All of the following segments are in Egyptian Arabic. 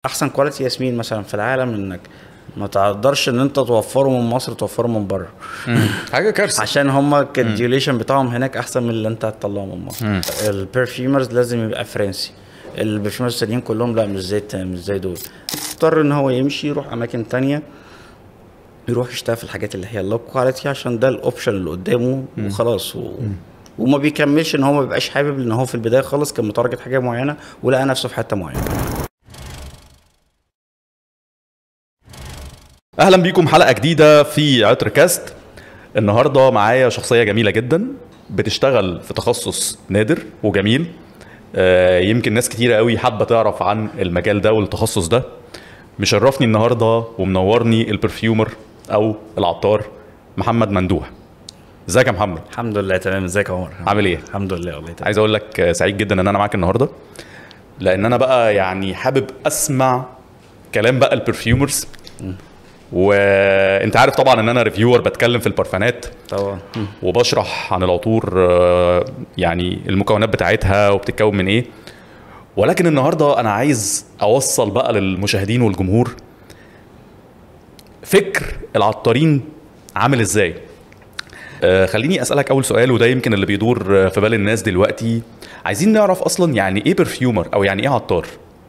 احسن كواليتي ياسمين مثلا في العالم انك ما تقدرش ان انت توفره من مصر توفره من بره حاجه كارثه عشان هم الديوليشن بتاعهم هناك احسن من اللي انت هتطلعه من مصر البرفيومرز لازم يبقى فرنسي البرفيومرز التانيين كلهم لا مش زي مش زي دول اضطر ان هو يمشي يروح اماكن تانية يروح يشتغل في الحاجات اللي هي اللو كواليتي عشان ده الاوبشن اللي قدامه وخلاص و... وما بيكملش ان هو ما بيبقاش حابب ان هو في البدايه خالص كان متارجت حاجه معينه ولقى نفسه في حته معينه اهلا بيكم حلقه جديده في عطر كاست النهارده معايا شخصيه جميله جدا بتشتغل في تخصص نادر وجميل آه، يمكن ناس كتيره قوي حابه تعرف عن المجال ده والتخصص ده مشرفني النهارده ومنورني البرفيومر او العطار محمد مندوح ازيك يا محمد الحمد لله تمام ازيك يا عمر عامل ايه الحمد لله والله تمام عايز اقول لك آه، سعيد جدا ان انا معاك النهارده لان انا بقى يعني حابب اسمع كلام بقى البرفيومرز وانت عارف طبعا ان انا ريفيور بتكلم في البرفانات طبعا وبشرح عن العطور آه، يعني المكونات بتاعتها وبتتكون من ايه ولكن النهارده انا عايز اوصل بقى للمشاهدين والجمهور فكر العطارين عامل ازاي آه، خليني اسالك اول سؤال وده يمكن اللي بيدور آه، في بال الناس دلوقتي عايزين نعرف اصلا يعني ايه برفيومر او يعني ايه عطار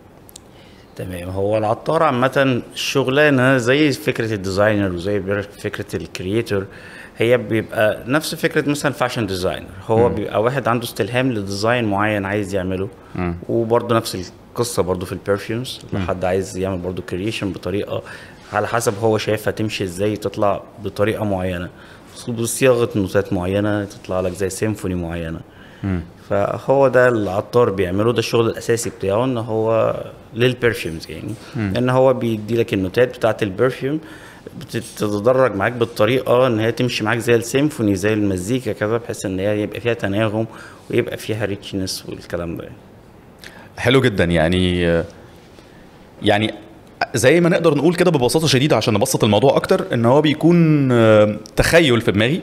تمام هو العطار عامة شغلانة زي فكرة الديزاينر وزي بر- فكرة الكرييتور هي بيبقى نفس فكرة مثلا فاشن ديزاينر هو بيبقى واحد عنده استلهام لديزاين معين عايز يعمله وبرضه نفس القصة برضه في البرفيومز لو حد عايز يعمل برضه كرييشن بطريقة على حسب هو شايفها تمشي ازاي تطلع بطريقة معينة بصياغة نوتات معينة تطلع لك زي سيمفوني معينة فهو ده العطار بيعمله ده الشغل الاساسي بتاعه ان هو للبرفيومز يعني ان هو بيدي لك النوتات بتاعه البرفيوم بتتدرج معاك بالطريقه ان هي تمشي معاك زي السيمفوني زي المزيكا كده بحيث ان هي يبقى فيها تناغم ويبقى فيها ريتشنس والكلام ده يعني. حلو جدا يعني يعني زي ما نقدر نقول كده ببساطه شديده عشان نبسط الموضوع اكتر ان هو بيكون آه، تخيل في دماغي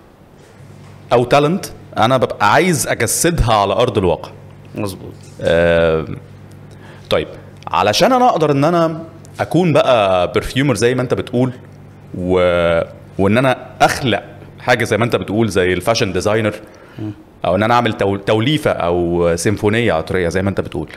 او تالنت انا ببقى عايز اجسدها على ارض الواقع مظبوط آه، طيب علشان انا اقدر ان انا اكون بقى برفيومر زي ما انت بتقول و... وان انا اخلق حاجه زي ما انت بتقول زي الفاشن ديزاينر او ان انا اعمل تول- توليفه او سيمفونيه عطريه زي ما انت بتقول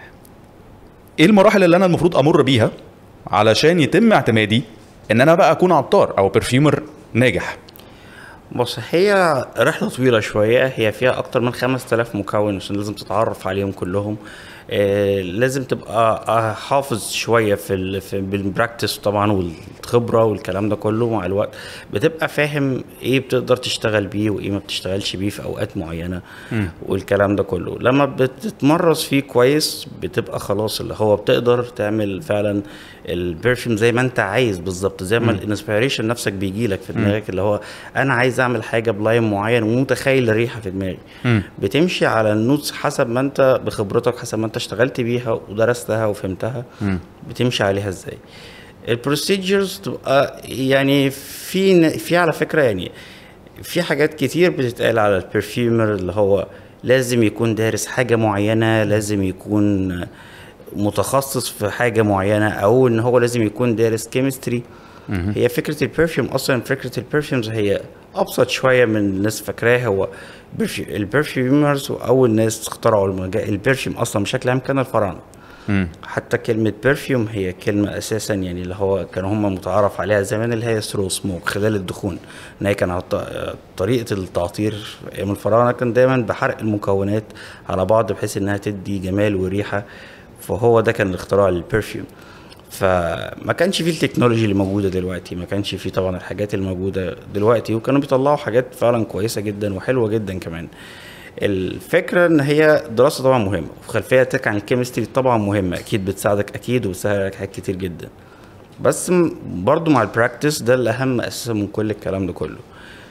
ايه المراحل اللي انا المفروض امر بيها علشان يتم اعتمادي ان انا بقى اكون عطار او برفيومر ناجح بص هي رحلة طويلة شوية هي فيها أكتر من 5000 مكون عشان لازم تتعرف عليهم كلهم آه لازم تبقى آه، حافظ شوية في, ال... في بالبراكتس طبعا والخبرة والكلام ده كله مع الوقت بتبقى فاهم ايه بتقدر تشتغل بيه وايه ما بتشتغلش بيه في أوقات معينة والكلام ده كله لما بتتمرس فيه كويس بتبقى خلاص اللي هو بتقدر تعمل فعلا البرفيوم زي ما انت عايز بالظبط زي ما الانسبيريشن نفسك بيجي لك في دماغك اللي هو انا عايز اعمل حاجه بلاين معين ومتخيل الريحه في دماغي بتمشي على النوتس حسب ما انت بخبرتك حسب ما انت اشتغلت بيها ودرستها وفهمتها بتمشي عليها ازاي البروسيجرز تبقى يعني في في على فكره يعني في حاجات كتير بتتقال على البرفيومر اللي هو لازم يكون دارس حاجه معينه لازم يكون متخصص في حاجه معينه او ان هو لازم يكون دارس كيمستري هي فكره البرفيوم اصلا فكره البرفيومز هي ابسط شويه من الناس فاكراها هو برفيو- البرفيومرز اول ناس اخترعوا المجال البرفيوم اصلا بشكل عام كان الفراعنه حتى كلمة برفيوم هي كلمة أساسا يعني اللي هو كانوا هم متعارف عليها زمان اللي هي ثرو سموك خلال الدخون إن هي كان عط- طريقة التعطير أيام الفراعنة كان دايما بحرق المكونات على بعض بحيث إنها تدي جمال وريحة فهو ده كان الاختراع للبرفيوم فما كانش فيه التكنولوجي اللي موجوده دلوقتي ما كانش فيه طبعا الحاجات الموجوده دلوقتي وكانوا بيطلعوا حاجات فعلا كويسه جدا وحلوه جدا كمان الفكره ان هي دراسه طبعا مهمه وخلفيتك عن الكيمستري طبعا مهمه اكيد بتساعدك اكيد وبتسهل لك حاجات كتير جدا بس م- برضو مع البراكتس ده الاهم اساسا من كل الكلام ده كله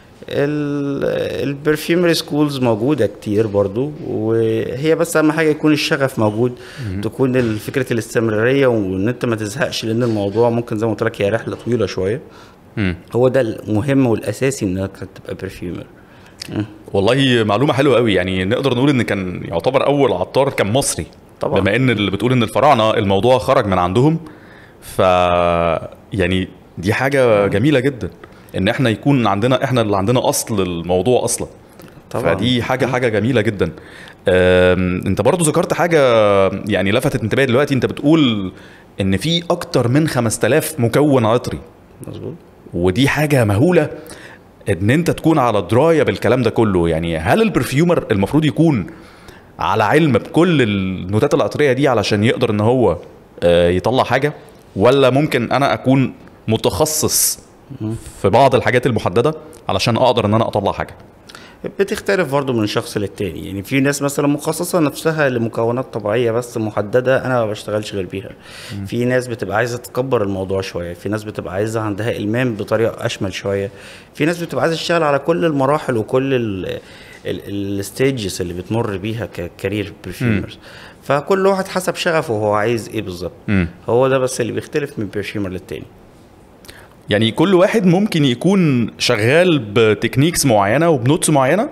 البرفيومري سكولز موجوده كتير برضو وهي بس اهم حاجه يكون الشغف موجود تكون ال- فكره الاستمراريه وان انت ما تزهقش لان الموضوع ممكن زي ما قلت لك هي رحله طويله شويه هو ده المهم والاساسي انك تبقى برفيومر والله معلومه حلوه قوي يعني نقدر نقول ان كان يعتبر اول عطار كان مصري طبعا. بما ان اللي بتقول ان الفراعنه الموضوع خرج من عندهم ف يعني دي حاجه جميله جدا ان احنا يكون عندنا احنا اللي عندنا اصل الموضوع اصلا طبعا فدي حاجه حاجه جميله جدا أم، انت برضو ذكرت حاجه يعني لفتت انتباهي دلوقتي انت بتقول ان في اكتر من 5000 مكون عطري مظبوط ودي حاجه مهوله ان انت تكون على درايه بالكلام ده كله يعني هل البرفيومر المفروض يكون على علم بكل النوتات العطريه دي علشان يقدر ان هو آه، يطلع حاجه ولا ممكن انا اكون متخصص في بعض الحاجات المحدده علشان اقدر ان انا اطلع حاجه بتختلف برضه من شخص للتاني يعني في ناس مثلا مخصصة نفسها لمكونات طبيعية بس محددة أنا ما بشتغلش غير بيها في ناس بتبقى عايزة تكبر الموضوع شوية في ناس بتبقى عايزة عندها إلمام بطريقة أشمل شوية في ناس بتبقى عايزة تشتغل على كل المراحل وكل الستيجز اللي بتمر بيها ككارير برفيومرز فكل واحد حسب شغفه هو عايز ايه بالظبط مم. هو ده بس اللي بيختلف من برفيومر للتاني يعني كل واحد ممكن يكون شغال بتكنيكس معينه وبنوتس معينه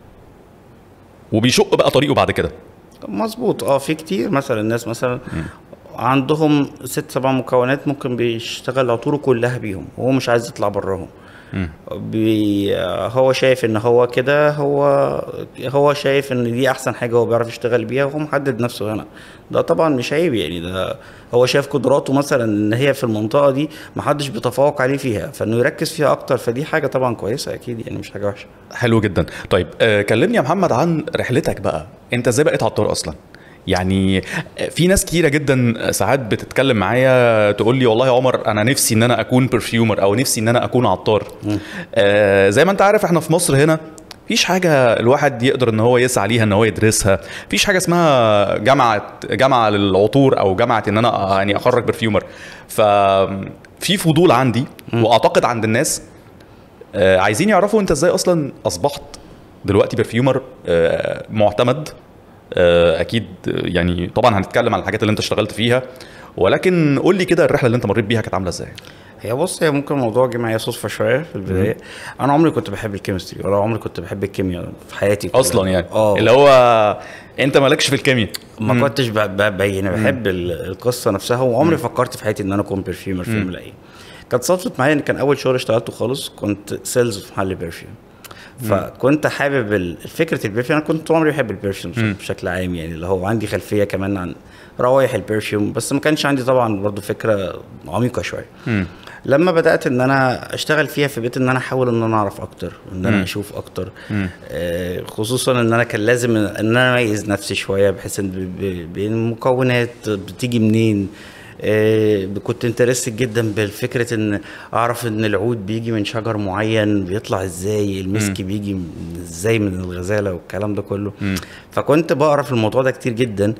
وبيشق بقى طريقه بعد كده مظبوط اه في كتير مثلا الناس مثلا عندهم ست سبع مكونات ممكن بيشتغل عطوره كلها بيهم وهو مش عايز يطلع براهم بي هو شايف ان هو كده هو هو شايف ان دي احسن حاجه هو بيعرف يشتغل بيها وهو محدد نفسه هنا ده طبعا مش عيب يعني ده هو شايف قدراته مثلا ان هي في المنطقه دي محدش بيتفوق عليه فيها فانه يركز فيها اكتر فدي حاجه طبعا كويسه اكيد يعني مش حاجه وحشه حلو جدا طيب آه كلمني يا محمد عن رحلتك بقى انت ازاي بقيت عطار اصلا يعني في ناس كتيرة جدا ساعات بتتكلم معايا تقول لي والله يا عمر انا نفسي ان انا اكون برفيومر او نفسي ان انا اكون عطار آه زي ما انت عارف احنا في مصر هنا مفيش حاجة الواحد يقدر ان هو يسعى ليها ان هو يدرسها مفيش حاجة اسمها جامعة جامعة للعطور او جامعة ان انا يعني اخرج برفيومر ففي فضول عندي واعتقد عند الناس آه عايزين يعرفوا انت ازاي اصلا اصبحت دلوقتي برفيومر آه معتمد آه اكيد يعني طبعا هنتكلم عن الحاجات اللي انت اشتغلت فيها ولكن قول لي كده الرحله اللي انت مريت بيها كانت عامله ازاي هي بص هي ممكن الموضوع جه معايا صدفه شويه في البدايه انا عمري كنت بحب الكيمستري ولا عمري كنت بحب الكيمياء في حياتي كلها. اصلا يعني اه اللي هو انت مالكش في الكيمياء ما كنتش ب- ب- ب- يعني بحب ال- القصه نفسها وعمري فكرت في حياتي ان انا اكون برفيومر في يوم من الايام كانت صدفت معايا ان كان اول شغل اشتغلته خالص كنت سيلز في محل برفيوم فكنت حابب ال- فكره البرفيوم انا كنت طول عمري بحب البرفيوم بشكل عام يعني اللي هو عندي خلفيه كمان عن روايح البرفيوم بس ما كانش عندي طبعا برضو فكره عميقه شويه لما بدات ان انا اشتغل فيها في بيت ان انا احاول ان انا اعرف اكتر ان انا اشوف اكتر آه خصوصا ان انا كان لازم ان انا اميز نفسي شويه بحيث ان ب- ب- بين المكونات بتيجي منين آه كنت انترست جدا بالفكره ان اعرف ان العود بيجي من شجر معين بيطلع ازاي المسك بيجي من- ازاي من الغزاله والكلام ده كله فكنت بقرا في الموضوع ده كتير جدا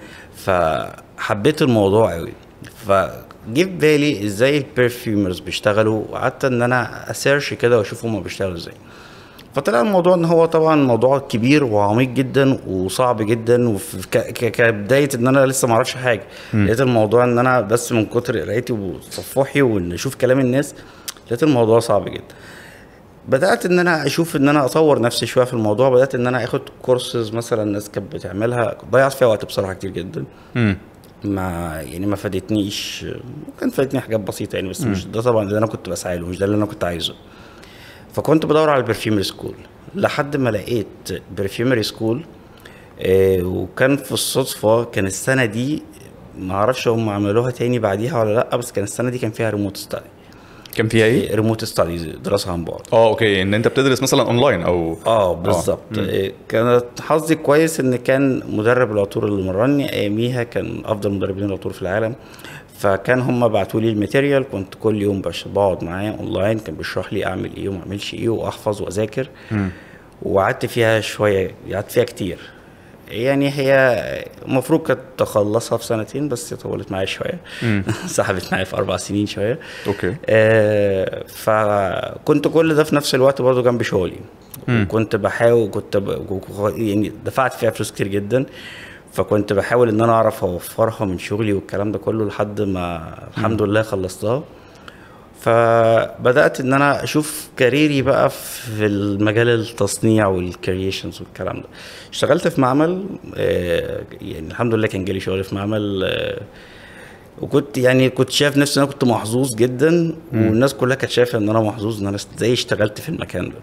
فحبيت الموضوع قوي فجه في بالي ازاي البرفيومرز بيشتغلوا وقعدت ان انا اسيرش كده واشوف هما بيشتغلوا ازاي فطلع الموضوع ان هو طبعا موضوع كبير وعميق جدا وصعب جدا وكبدايه ان انا لسه ما اعرفش حاجه لقيت الموضوع ان انا بس من كتر قرايتي وتصفحي وان اشوف كلام الناس لقيت الموضوع صعب جدا بدات ان انا اشوف ان انا اطور نفسي شويه في الموضوع بدات ان انا اخد كورسز مثلا الناس كانت بتعملها ضيعت فيها وقت بصراحه كتير جدا مم. ما يعني ما فادتنيش ممكن فادتني حاجات بسيطه يعني بس مش ده طبعا اللي انا كنت بسعى له مش ده اللي انا كنت عايزه فكنت بدور على البرفيومري سكول لحد ما لقيت برفيومري سكول آه وكان في الصدفه كان السنه دي ما اعرفش هم عملوها تاني بعديها ولا لا بس كان السنه دي كان فيها ريموت ستادي كان فيها ايه ريموت ستاديز دراسه عن بعد اه اوكي ان انت بتدرس مثلا اونلاين او اه بالظبط آه، كانت حظي كويس ان كان مدرب العطور اللي مرني اياميها كان افضل مدربين العطور في العالم فكان هم بعتوا لي الماتيريال كنت كل يوم بش بقعد معاه اونلاين كان بيشرح لي اعمل ايه وما اعملش ايه واحفظ واذاكر وقعدت فيها شويه قعدت فيها كتير يعني هي المفروض كانت تخلصها في سنتين بس طولت معايا شويه سحبت معايا في اربع سنين شويه اوكي آه، فكنت كل ده في نفس الوقت برضه جنب شغلي وكنت بحاول كنت ب... يعني دفعت فيها فلوس كتير جدا فكنت بحاول ان انا اعرف اوفرها من شغلي والكلام ده كله لحد ما الحمد لله خلصتها فبدات ان انا اشوف كاريري بقى في المجال التصنيع والكرييشنز والكلام ده اشتغلت في معمل آه، يعني الحمد لله كان جالي شغل في معمل آه، وكنت يعني كنت شايف نفسي ان انا كنت محظوظ جدا والناس كلها كانت شايفه ان انا محظوظ ان انا ازاي اشتغلت في المكان ده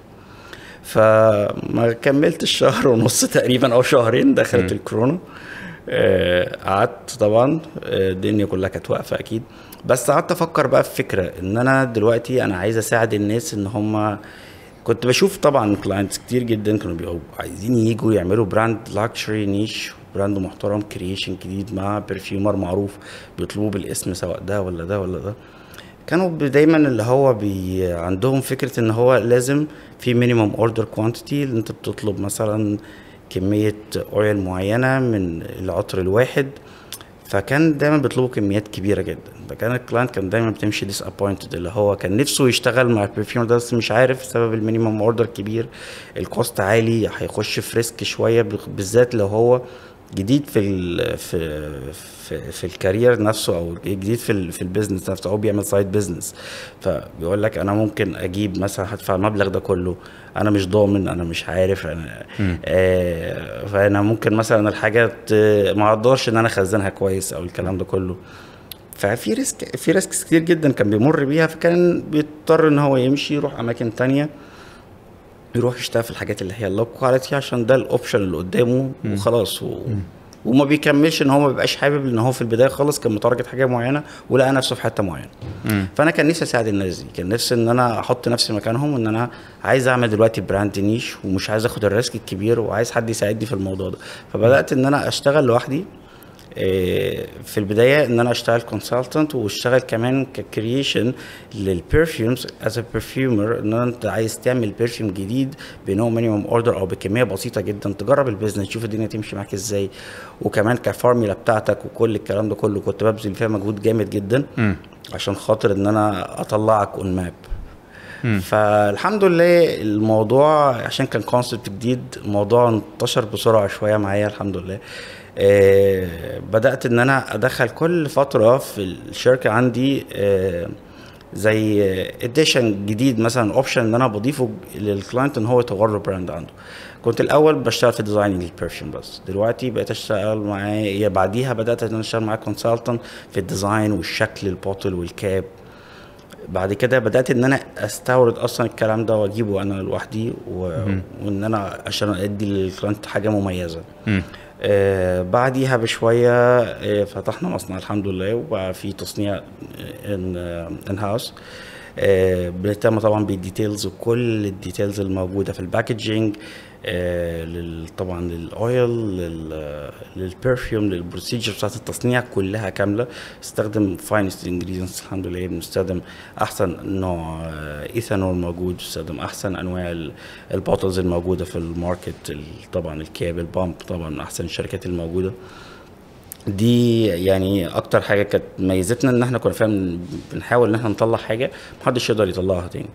فما كملتش شهر ونص تقريبا او شهرين دخلت الكورونا آه، قعدت طبعا آه، الدنيا كلها كانت واقفه اكيد بس قعدت افكر بقى في فكره ان انا دلوقتي انا عايز اساعد الناس ان هم كنت بشوف طبعا كلاينتس كتير جدا كانوا بيبقوا عايزين يجوا يعملوا براند لاكشري نيش براند محترم كرييشن جديد مع برفيومر معروف بيطلبوه بالاسم سواء ده ولا ده ولا ده كانوا ب- دايما اللي هو بي عندهم فكره ان هو لازم في مينيمم اوردر كوانتيتي اللي انت بتطلب مثلا كميه اويل معينه من العطر الواحد فكان دايما بيطلبوا كميات كبيره جدا فكان الكلاينت كان دايما بتمشي ديس ابوينتد اللي هو كان نفسه يشتغل مع البرفيوم ده بس مش عارف بسبب المينيمم اوردر كبير الكوست عالي هيخش في ريسك شويه بخ- بالذات لو هو جديد في ال في في, في الكارير نفسه او جديد في ال في البيزنس نفسه او بيعمل سايد بيزنس فبيقول لك انا ممكن اجيب مثلا هدفع المبلغ ده كله انا مش ضامن انا مش عارف انا آه فانا ممكن مثلا الحاجه ت- ما اقدرش ان انا اخزنها كويس او الكلام ده كله ففي ريسك في ريسكس كتير جدا كان بيمر بيها فكان بيضطر ان هو يمشي يروح اماكن تانية يروح يشتغل في الحاجات اللي هي اللو كواليتي عشان ده الاوبشن اللي قدامه وخلاص و... وما بيكملش ان هو ما بيبقاش حابب ان هو في البدايه خالص كان متارجت حاجه معينه ولقى نفسه في حته معينه فانا كان نفسي اساعد الناس دي كان نفسي ان انا احط نفسي مكانهم وان انا عايز اعمل دلوقتي براند نيش ومش عايز اخد الريسك الكبير وعايز حد يساعدني في الموضوع ده فبدات ان انا اشتغل لوحدي إيه، في البدايه ان انا اشتغل كونسلتنت واشتغل كمان ككرييشن للبرفيومز از برفيومر ان انت عايز تعمل برفيوم جديد بنوع مينيمم اوردر او بكميه بسيطه جدا تجرب البيزنس تشوف الدنيا تمشي معاك ازاي وكمان كفورميلا بتاعتك وكل الكلام ده كله كنت ببذل فيها مجهود جامد جدا عشان خاطر ان انا اطلعك اون ماب فالحمد لله الموضوع عشان كان كونسبت جديد الموضوع انتشر بسرعه شويه معايا الحمد لله آه بدات ان انا ادخل كل فتره في الشركه عندي آه زي اديشن جديد مثلا اوبشن ان انا بضيفه للكلاينت ان هو يطور له براند عنده كنت الاول بشتغل في ديزاين البرفيوم بس دلوقتي بقيت اشتغل معاه بعديها بدات ان انا اشتغل معاه كونسلتنت في الديزاين والشكل البوتل والكاب بعد كده بدات ان انا استورد اصلا الكلام ده واجيبه انا لوحدي و... وان انا عشان ادي للكلاينت حاجه مميزه آه بعديها بشويه آه فتحنا مصنع الحمد لله وبقى في تصنيع ان ان هاوس آه بنهتم طبعا بالديتيلز وكل الديتيلز الموجوده في الباكجينج آه لل- طبعا للاويل لل- للبرفيوم للبروسيجر بتاعت التصنيع كلها كامله استخدم فاينست انجريدينتس الحمد لله بنستخدم احسن نوع آه، ايثانول موجود بنستخدم احسن انواع ال- البوتلز الموجوده في الماركت ال- طبعا الكاب البامب طبعا من احسن الشركات الموجوده دي يعني اكتر حاجه كانت ميزتنا ان احنا كنا فعلا بنحاول ان احنا نطلع حاجه محدش يقدر يطلعها تاني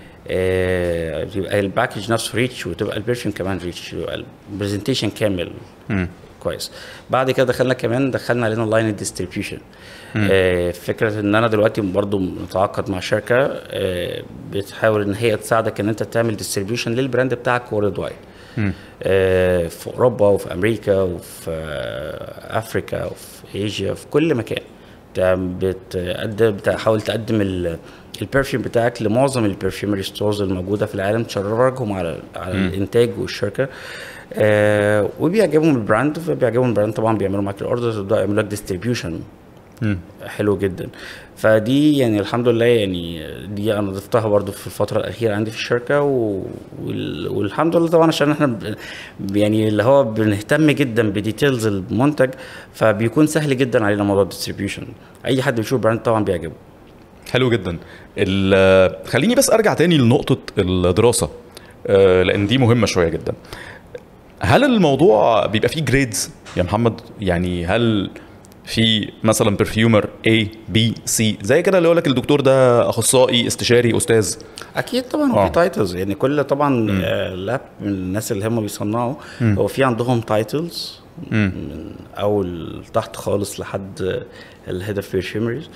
آه يبقى الباكج نفسه ريتش وتبقى البرفيوم كمان ريتش يبقى البرزنتيشن كامل كويس بعد كده دخلنا كمان دخلنا علينا لاين الديستريبيوشن آه فكره ان انا دلوقتي برضو متعاقد مع شركه آه بتحاول ان هي تساعدك ان انت تعمل ديستريبيوشن للبراند بتاعك وورلد وايد آه، في اوروبا وفي امريكا وفي آه، افريكا وفي ايجيا في كل مكان بتعم- بتقدم بتحاول تقدم ال- البرفيوم بتاعك لمعظم البرفيومري ستورز الموجوده في العالم تشرجهم على على الانتاج والشركه آه وبيعجبهم البراند فبيعجبهم البراند طبعا بيعملوا معاك الاوردرز ويبداوا يعملوا لك ديستريبيوشن حلو جدا فدي يعني الحمد لله يعني دي انا ضفتها برضو في الفتره الاخيره عندي في الشركه و... وال... والحمد لله طبعا عشان احنا ب... يعني اللي هو بنهتم جدا بديتيلز المنتج فبيكون سهل جدا علينا موضوع الديستريبيوشن اي حد بيشوف براند طبعا بيعجبه حلو جدا ال- خليني بس ارجع تاني لنقطه الدراسه آه، لان دي مهمه شويه جدا هل الموضوع بيبقى فيه جريدز يا محمد يعني هل في مثلا برفيومر A B C زي كده اللي يقول لك الدكتور ده اخصائي استشاري استاذ اكيد طبعا آه. وفي تايتلز يعني كل طبعا آه، لاب من الناس اللي هم بيصنعوا هو في عندهم تايتلز من اول تحت خالص لحد الهيد اوف بيرفيومريز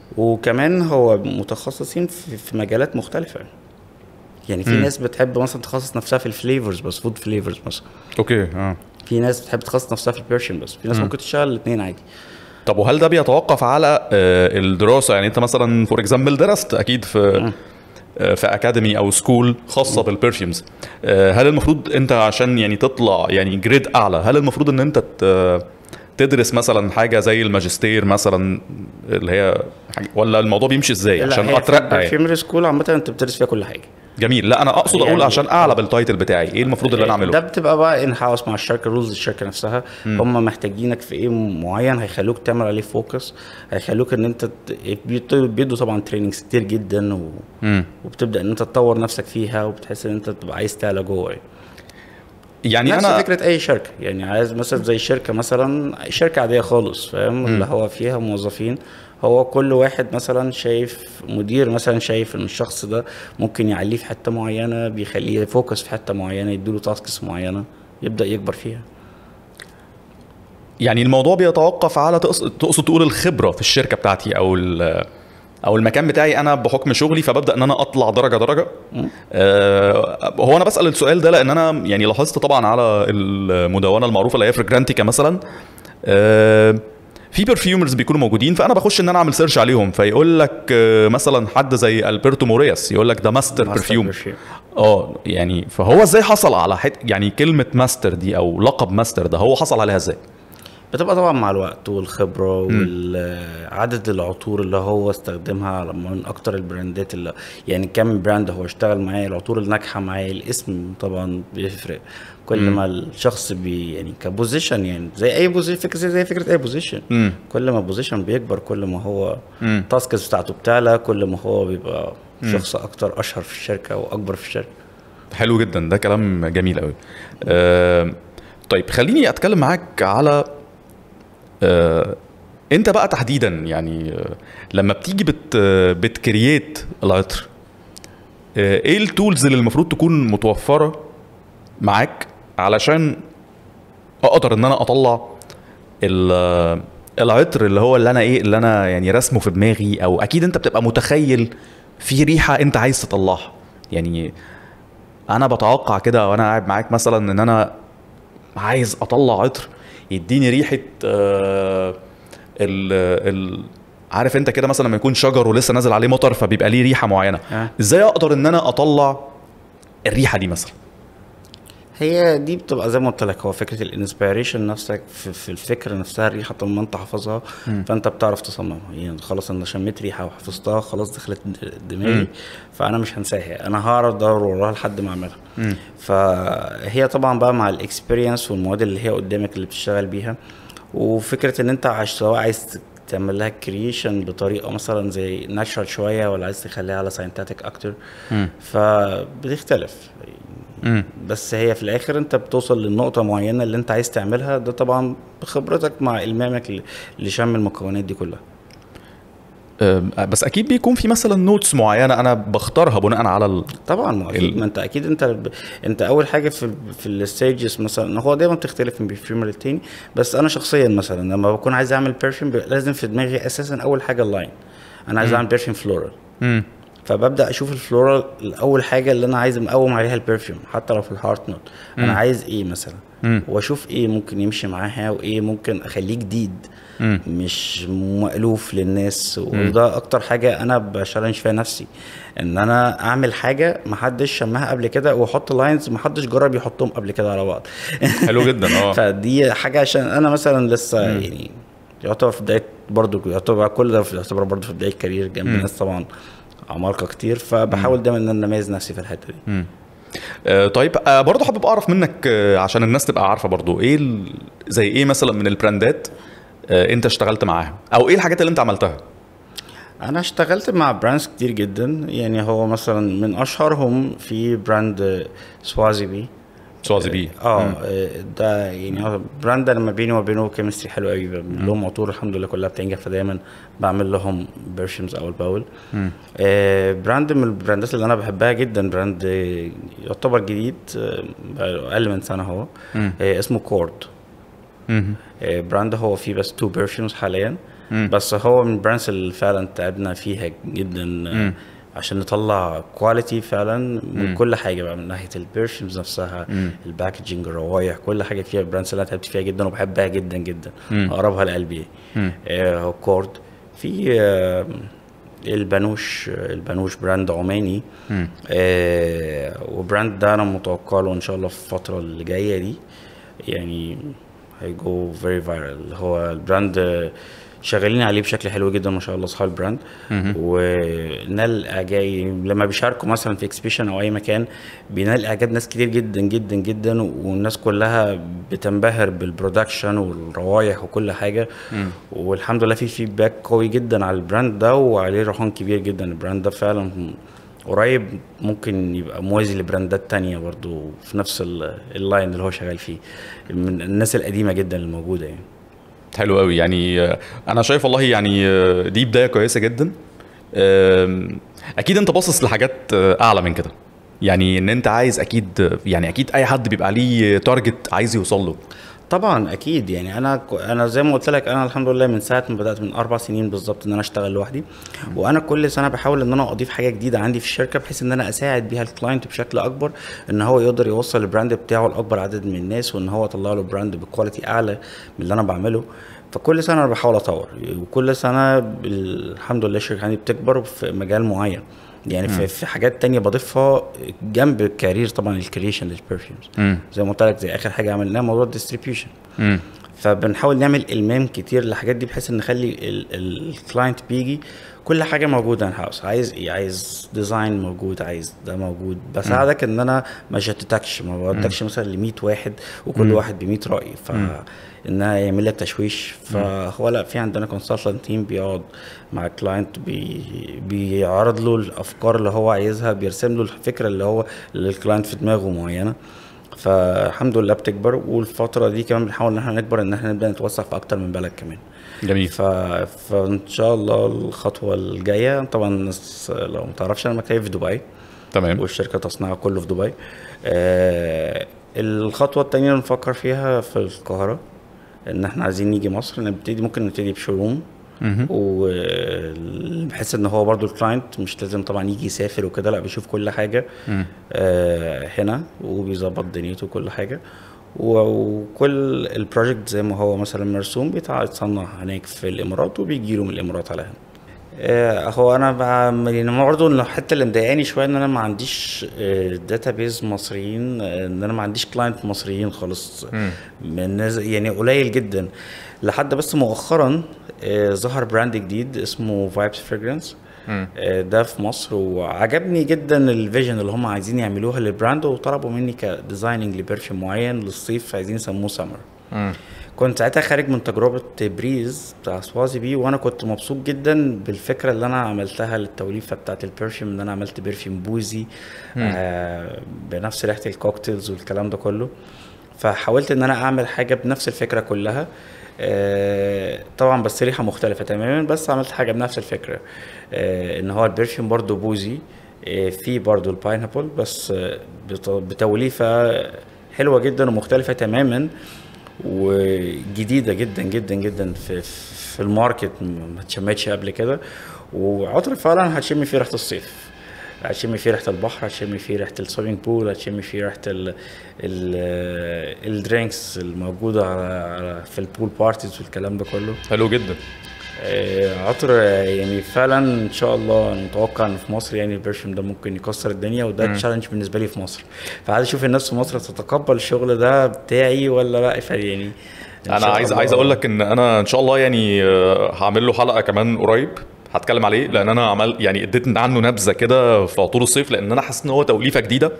وكمان هو متخصصين في, في مجالات مختلفه يعني في مم. ناس بتحب مثلا تخصص نفسها في الفليفرز بس فود فليفرز مثلا اوكي اه في ناس بتحب تخصص نفسها في البيرشن بس في ناس مم. ممكن تشتغل الاثنين عادي طب وهل ده بيتوقف على آه، الدراسه يعني انت مثلا فور اكزامبل درست اكيد في آه، في اكاديمي او سكول خاصه بالبرفيومز آه، هل المفروض انت عشان يعني تطلع يعني جريد اعلى هل المفروض ان انت ت- تدرس مثلا حاجه زي الماجستير مثلا اللي هي حاجة ولا الموضوع بيمشي ازاي عشان اترقى يعني البرفيومري سكول عامه انت بتدرس فيها كل حاجه جميل لا انا اقصد اقول يعني- عشان اعلى بالتايتل بتاعي ايه المفروض اللي انا ده اعمله بتبقى بقى ان هاوس مع الشركه رولز الشركه نفسها هم محتاجينك في ايه معين هيخلوك تعمل عليه فوكس هيخلوك ان انت ت- بيط- بيدوا طبعا تريننجز كتير جدا و... مم. وبتبدا ان انت تطور نفسك فيها وبتحس ان انت تبقى عايز تعلى جوه يعني. يعني نفس انا فكره اي شركه يعني عايز مثلا زي شركه مثلا شركه عاديه خالص فاهم اللي هو فيها موظفين هو كل واحد مثلا شايف مدير مثلا شايف ان الشخص ده ممكن يعليه في حته معينه بيخليه يفوكس في حته معينه يديله تاسكس معينه يبدا يكبر فيها يعني الموضوع بيتوقف على تقصد, تقصد تقول الخبره في الشركه بتاعتي او ال- او المكان بتاعي انا بحكم شغلي فببدا ان انا اطلع درجه درجه آه هو انا بسال السؤال ده لان انا يعني لاحظت طبعا على المدونه المعروفه اللي هي فرجرانتيكا مثلا آه في برفيومرز بيكونوا موجودين فانا بخش ان انا اعمل سيرش عليهم فيقول لك آه مثلا حد زي البرتو مورياس يقول لك ده ماستر ماستر برفيوم برفيوم. اه يعني فهو ازاي حصل على حت يعني كلمه ماستر دي او لقب ماستر ده هو حصل عليها ازاي؟ بتبقى طبعا مع الوقت والخبرة وعدد العطور اللي هو استخدمها على من أكتر البراندات اللي يعني كم براند هو اشتغل معاه العطور الناجحة معاه الاسم طبعا بيفرق كل ما الشخص بي يعني كبوزيشن يعني زي أي بوزيشن فكرة زي, زي فكرة أي بوزيشن مم. كل ما البوزيشن بيكبر كل ما هو مم. التاسكس بتاعته بتعلى كل ما هو بيبقى شخص أكتر أشهر في الشركة وأكبر في الشركة حلو جدا ده كلام جميل قوي آه طيب خليني اتكلم معاك على آه انت بقى تحديدا يعني آه لما بتيجي بت بتكرييت العطر آه ايه التولز اللي المفروض تكون متوفره معاك علشان اقدر ان انا اطلع ال- العطر اللي هو اللي انا ايه اللي انا يعني رسمه في دماغي او اكيد انت بتبقى متخيل في ريحه انت عايز تطلعها يعني انا بتوقع كده وانا قاعد معاك مثلا ان انا عايز اطلع عطر يديني ريحه آه ال ال عارف انت كده مثلا لما يكون شجر ولسه نازل عليه مطر فبيبقى ليه ريحه معينه آه. ازاي اقدر ان انا اطلع الريحه دي مثلا هي دي بتبقى زي ما قلت لك هو فكره الانسبيريشن نفسك في, في الفكره نفسها الريحه طول ما انت حافظها فانت بتعرف تصممها يعني خلاص انا شميت ريحه وحفظتها خلاص دخلت د- دماغي فانا مش هنساها انا هعرف ادور وراها لحد ما اعملها فهي طبعا بقى مع الاكسبيرينس والمواد اللي هي قدامك اللي بتشتغل بيها وفكره ان انت عايز سواء عايز تعمل لها كرييشن بطريقه مثلا زي ناتشرال شويه ولا عايز تخليها على ساينتاتيك اكتر فبتختلف مم. بس هي في الاخر انت بتوصل للنقطه معينه اللي انت عايز تعملها ده طبعا بخبرتك مع المامك ل- لشم المكونات دي كلها آه، بس اكيد بيكون في مثلا نوتس معينه انا بختارها بناء على ال... طبعا ما اكيد ال- ما انت اكيد انت ب... انت اول حاجه في في الستيجز مثلا هو دايما بتختلف من برفيومر للتاني بس انا شخصيا مثلا لما بكون عايز اعمل برفيوم لازم في دماغي اساسا اول حاجه اللاين انا عايز اعمل برفيوم فلورال مم. فببدا اشوف الفلورال الاول حاجه اللي انا عايز مقوم عليها البرفيوم حتى لو في الهارت نوت انا عايز ايه مثلا مم. واشوف ايه ممكن يمشي معاها وايه ممكن اخليه جديد مم. مش مألوف للناس وده اكتر حاجه انا بشالنج فيها نفسي ان انا اعمل حاجه محدش شمها قبل كده واحط لاينز محدش جرب يحطهم قبل كده على بعض حلو جدا اه فدي حاجه عشان انا مثلا لسه يعني يعتبر في بدايه برضو يعتبر كل ده في- يعتبر برضو في بدايه كارير جنب ناس طبعا عمالقه كتير فبحاول دايما ان انا اميز نفسي في الحته دي آه، طيب آه، برضه حابب اعرف منك آه، عشان الناس تبقى عارفه برضه ايه ال... زي ايه مثلا من البراندات آه، انت اشتغلت معاها او ايه الحاجات اللي انت عملتها انا اشتغلت مع براندز كتير جدا يعني هو مثلا من اشهرهم في براند سوازي بي سوازي بي اه ده يعني هو براند انا ما بيني وما بينه كيمستري حلو قوي بعمل لهم عطور الحمد لله كلها بتنجح فدايما بعمل لهم برشمز اول باول آه براند من البراندات اللي انا بحبها جدا براند آه، يعتبر جديد آه، بقاله اقل من سنه هو آه اسمه كورد مم. آه، براند هو فيه بس تو برفيومز حاليا بس هو من البراندز اللي فعلا تعبنا فيها جدا آه، عشان نطلع كواليتي فعلا من كل حاجه بقى من ناحيه البرفيومز نفسها الباكجينج الروايح كل حاجه فيها البراندز اللي انا تعبت فيها جدا وبحبها جدا جدا اقربها لقلبي آه كورد في آه البانوش البانوش براند عماني آه وبراند ده انا متوقع له ان شاء الله في الفتره اللي جايه دي يعني هيجو فيري فايرال هو البراند آه، شغالين عليه بشكل حلو جدا ما شاء الله اصحاب البراند ونال اعجاب لما بيشاركوا مثلا في اكسبيشن او اي مكان بينال اعجاب ناس كتير جدا جدا جدا والناس كلها بتنبهر بالبرودكشن والروايح وكل حاجه والحمد لله في فيدباك قوي جدا على البراند ده وعليه رهان كبير جدا البراند ده فعلا قريب ممكن يبقى موازي لبراندات تانية برضو في نفس ال- اللاين اللي هو شغال فيه من الناس القديمة جدا الموجودة يعني حلو قوي يعني آه، انا شايف والله يعني آه، دي بدايه كويسه جدا آم، اكيد انت باصص لحاجات آه، اعلى من كده يعني ان انت عايز اكيد آه، يعني اكيد اي حد بيبقى ليه تارجت عايز يوصل له طبعا اكيد يعني انا ك- انا زي ما قلت لك انا الحمد لله من ساعه ما بدات من اربع سنين بالظبط ان انا اشتغل لوحدي وانا كل سنه بحاول ان انا اضيف حاجه جديده عندي في الشركه بحيث ان انا اساعد بيها الكلاينت بشكل اكبر ان هو يقدر يوصل البراند بتاعه لاكبر عدد من الناس وان هو يطلع له براند بكواليتي اعلى من اللي انا بعمله فكل سنه انا بحاول اطور وكل سنه الحمد لله الشركه عندي بتكبر في مجال معين يعني في, في حاجات تانية بضيفها جنب الكارير طبعا الكريشن للبرفيومز زي ما قلت لك زي اخر حاجه عملناها موضوع الديستريبيوشن فبنحاول نعمل المام كتير للحاجات دي بحيث ان نخلي الكلاينت بيجي كل حاجه موجوده ان هاوس عايز ايه عايز ديزاين موجود عايز ده موجود بساعدك ان انا ما شتتكش ما بودكش مثلا ل 100 واحد وكل واحد ب 100 راي ف انها يعمل لك تشويش فهو لا في عندنا كونسلتنت تيم بيقعد مع الكلاينت بي بيعرض له الافكار اللي هو عايزها بيرسم له الفكره اللي هو اللي الكلاينت في دماغه معينه فالحمد لله بتكبر والفتره دي كمان بنحاول ان احنا نكبر ان احنا نبدا نتوسع في اكتر من بلد كمان جميل ف... فان شاء الله الخطوه الجايه طبعا الناس لو ما تعرفش انا مكتبي في دبي تمام والشركه تصنيعها كله في دبي آه الخطوه التانية اللي نفكر فيها في القاهره ان احنا عايزين نيجي مصر نبتدي ممكن نبتدي بشوروم وبحيث ان هو برضو الكلاينت مش لازم طبعا يجي يسافر وكده لا بيشوف كل حاجه آه هنا وبيظبط دنيته وكل حاجه و- وكل البروجكت زي ما هو مثلا مرسوم بيتصنع هناك في الامارات وبيجي له من الامارات على هنا آه، هو انا بقى يعني برضه الحته اللي مضايقاني شويه ان انا ما عنديش داتابيز مصريين آه، ان انا ما عنديش كلاينت مصريين خالص من الناس يعني قليل جدا لحد بس مؤخرا آه، ظهر براند جديد اسمه فايبس فريجرانس ده في مصر وعجبني جدا الفيجن اللي هم عايزين يعملوها للبراند وطلبوا مني كديزايننج لبرفيوم معين للصيف عايزين يسموه سمر كنت ساعتها خارج من تجربة بريز بتاع سوازي بي وانا كنت مبسوط جدا بالفكرة اللي انا عملتها للتوليفة بتاعت البرفيوم ان انا عملت برفيوم بوزي آه بنفس ريحة الكوكتيلز والكلام ده كله فحاولت ان انا اعمل حاجة بنفس الفكرة كلها آه طبعا بس ريحة مختلفة تماما بس عملت حاجة بنفس الفكرة آه ان هو البرفيوم برضو بوزي آه في برضو الباينابل بس آه بت- بتوليفة حلوة جدا ومختلفة تماما وجديده جدا جدا جدا في في الماركت ما اتشمتش قبل كده وعطر فعلا هتشم فيه ريحه الصيف هتشم فيه ريحه البحر هتشم فيه ريحه السويمنج بول هتشم فيه ريحه ال ال الدرينكس الموجوده على على- في البول بارتيز والكلام ده كله حلو جدا آه، عطر آه، يعني فعلا ان شاء الله متوقع ان في مصر يعني البرفيوم ده ممكن يكسر الدنيا وده تشالنج بالنسبه لي في مصر فعايز اشوف الناس في مصر تتقبل الشغل ده بتاعي ولا لا فيعني إن انا شاء عايز الله- عايز اقول لك ان انا ان شاء الله يعني آه، هعمل له حلقه كمان قريب هتكلم عليه لان انا عمل يعني اديت عنه نبذه كده في عطور الصيف لان انا حاسس ان هو توليفه جديده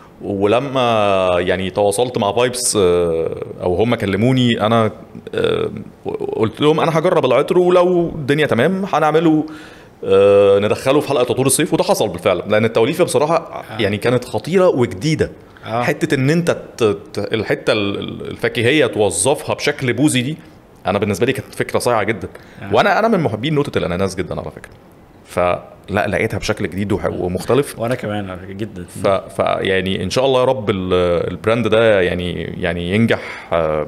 ولما يعني تواصلت مع فايبس او هم كلموني انا آه، قلت لهم انا هجرب العطر ولو الدنيا تمام هنعمله آه، ندخله في حلقه عطور الصيف وده حصل بالفعل لان التوليفه بصراحه يعني كانت خطيره وجديده آه. حته ان انت ت- ت- الحته ال- ال- الفكاهيه توظفها بشكل بوزي دي انا بالنسبه لي كانت فكره صايعه جدا آه. وانا انا من محبين نوتة الاناناس جدا على فكره فلا لقيتها بشكل جديد وح- ومختلف وانا كمان على فكرة جدا ف... ف يعني ان شاء الله يا رب ال- البراند ده يعني يعني ينجح آه،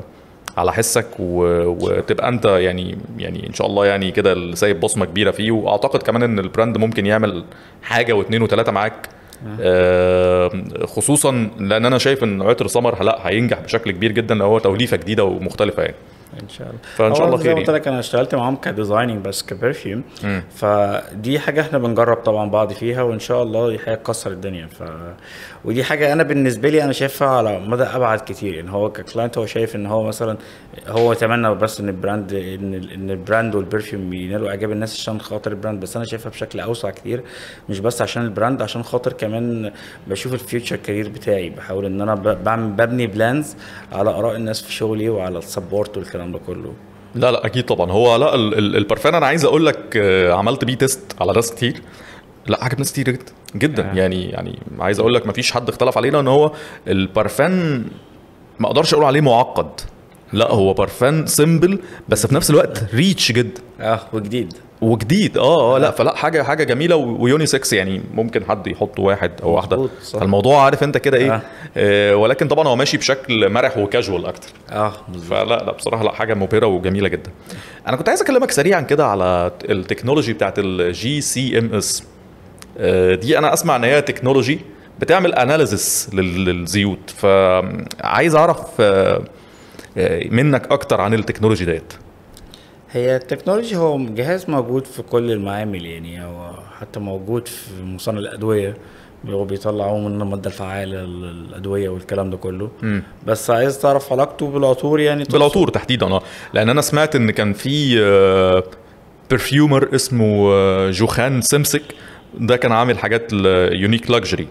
على حسك و... وتبقى انت يعني يعني ان شاء الله يعني كده اللي سايب بصمه كبيره فيه واعتقد كمان ان البراند ممكن يعمل حاجه واثنين وثلاثه معاك آه خصوصا لان انا شايف ان عطر سمر لا هينجح بشكل كبير جدا لو هو توليفه جديده ومختلفه يعني ان شاء الله فإن شاء هو الله زي خير ما قلت يعني. لك انا اشتغلت معاهم كديزايننج بس كبرفيوم فدي حاجه احنا بنجرب طبعا بعض فيها وان شاء الله دي حاجه تكسر الدنيا ف ودي حاجه انا بالنسبه لي انا شايفها على مدى ابعد كتير يعني هو ككلاينت هو شايف ان هو مثلا هو يتمنى بس ان البراند ان ال- ان البراند والبرفيوم ينالوا اعجاب الناس عشان خاطر البراند بس انا شايفها بشكل اوسع كتير مش بس عشان البراند عشان خاطر كمان بشوف الفيوتشر كارير بتاعي بحاول ان انا ب- بعمل ببني بلانز على اراء الناس في شغلي وعلى السبورت والكلام ده كله لا لا اكيد طبعا هو لا ال- ال- البرفان انا عايز اقول لك آه، عملت بيه تيست على ناس كتير لا عجب ناس كتير جدا جدا آه. يعني يعني عايز اقول لك مفيش حد اختلف علينا ان هو البرفان ما اقدرش اقول عليه معقد لا هو برفان سيمبل بس في نفس الوقت ريتش جدا اه وجديد وجديد اه اه لا فلا حاجه حاجه جميله و- ويوني 6 يعني ممكن حد يحط واحد او واحده مظبوط، صح. فالموضوع عارف انت كده ايه آه. آه ولكن طبعا هو ماشي بشكل مرح وكاجوال اكتر اه بالظبط فلا لا بصراحه لا حاجه مبهره وجميله جدا انا كنت عايز اكلمك سريعا كده على التكنولوجي بتاعت الجي سي ام اس دي انا اسمع ان هي تكنولوجي بتعمل اناليزس للزيوت فعايز اعرف آه، آه، منك اكتر عن التكنولوجي ديت هي التكنولوجي هو جهاز موجود في كل المعامل يعني هو حتى موجود في مصنع الادويه هو بيطلعوا منه الماده الفعاله للادويه والكلام ده كله مم. بس عايز تعرف علاقته بالعطور يعني تقصد؟ بالعطور تحديدا اه لان انا سمعت ان كان في برفيومر اسمه آه، جوخان سمسك ده كان عامل حاجات يونيك لاكجري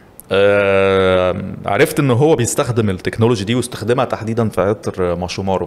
عرفت ان هو بيستخدم التكنولوجي دي واستخدمها تحديدا في عطر ماشومارو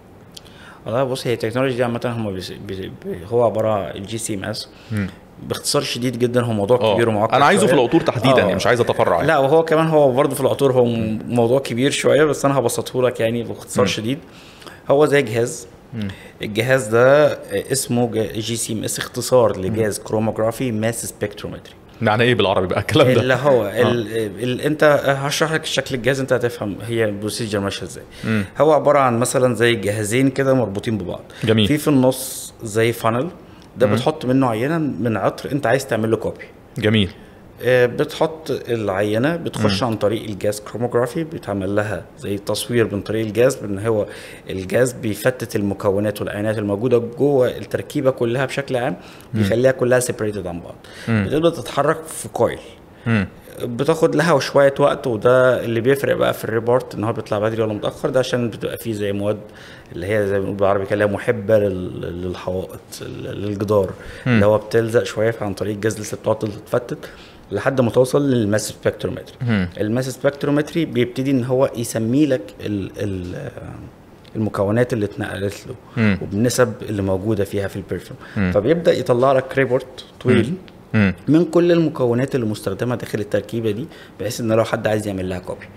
والله بص هي التكنولوجي دي عامه هم بيس... بي... بي... هو عباره عن الجي سي ام اس باختصار شديد جدا هو موضوع اه كبير ومعقد انا عايزه في شوية. العطور تحديدا آه. يعني مش عايز اتفرع يعني. لا وهو كمان هو برضه في العطور هو م- موضوع كبير شويه بس انا هبسطه لك يعني باختصار مم. شديد هو زي جهاز الجهاز ده اسمه جي سي ام اس اختصار لجهاز كروموجرافي ماس سبكترومتري معنى ايه بالعربي بقى الكلام اللي ده هو ال ال انت هشرح لك شكل الجهاز انت هتفهم هي البروسيجر ماشيه ازاي مم. هو عباره عن مثلا زي جهازين كده مربوطين ببعض جميل. في في النص زي فانل ده بتحط منه عينه من عطر انت عايز تعمل له كوبي جميل آه، بتحط العينه بتخش عن طريق الجاز كروموجرافي بيتعمل لها زي تصوير من طريق الجاز بان هو الجاز بيفتت المكونات والعينات الموجوده جوه التركيبه كلها بشكل عام بيخليها كلها سيبريتد عن بعض بتبدا تتحرك في كويل مم. بتاخد لها شويه وقت وده اللي بيفرق بقى في الريبورت ان هو بيطلع بدري ولا متاخر ده عشان بتبقى فيه زي مواد اللي هي زي ما بنقول بالعربي كده محبه لل- للحوائط ال- للجدار اللي هو بتلزق شويه عن طريق الجاز لسه بتقعد تتفتت لحد ما توصل للماس سبكترومتري الماس سبكترومتري بيبتدي ان هو يسمي لك ال ال المكونات اللي اتنقلت له مم. وبالنسب اللي موجوده فيها في البرفيوم فبيبدا يطلع لك ريبورت طويل مم. من كل المكونات اللي مستخدمه داخل التركيبه دي بحيث ان لو حد عايز يعمل لها كوبي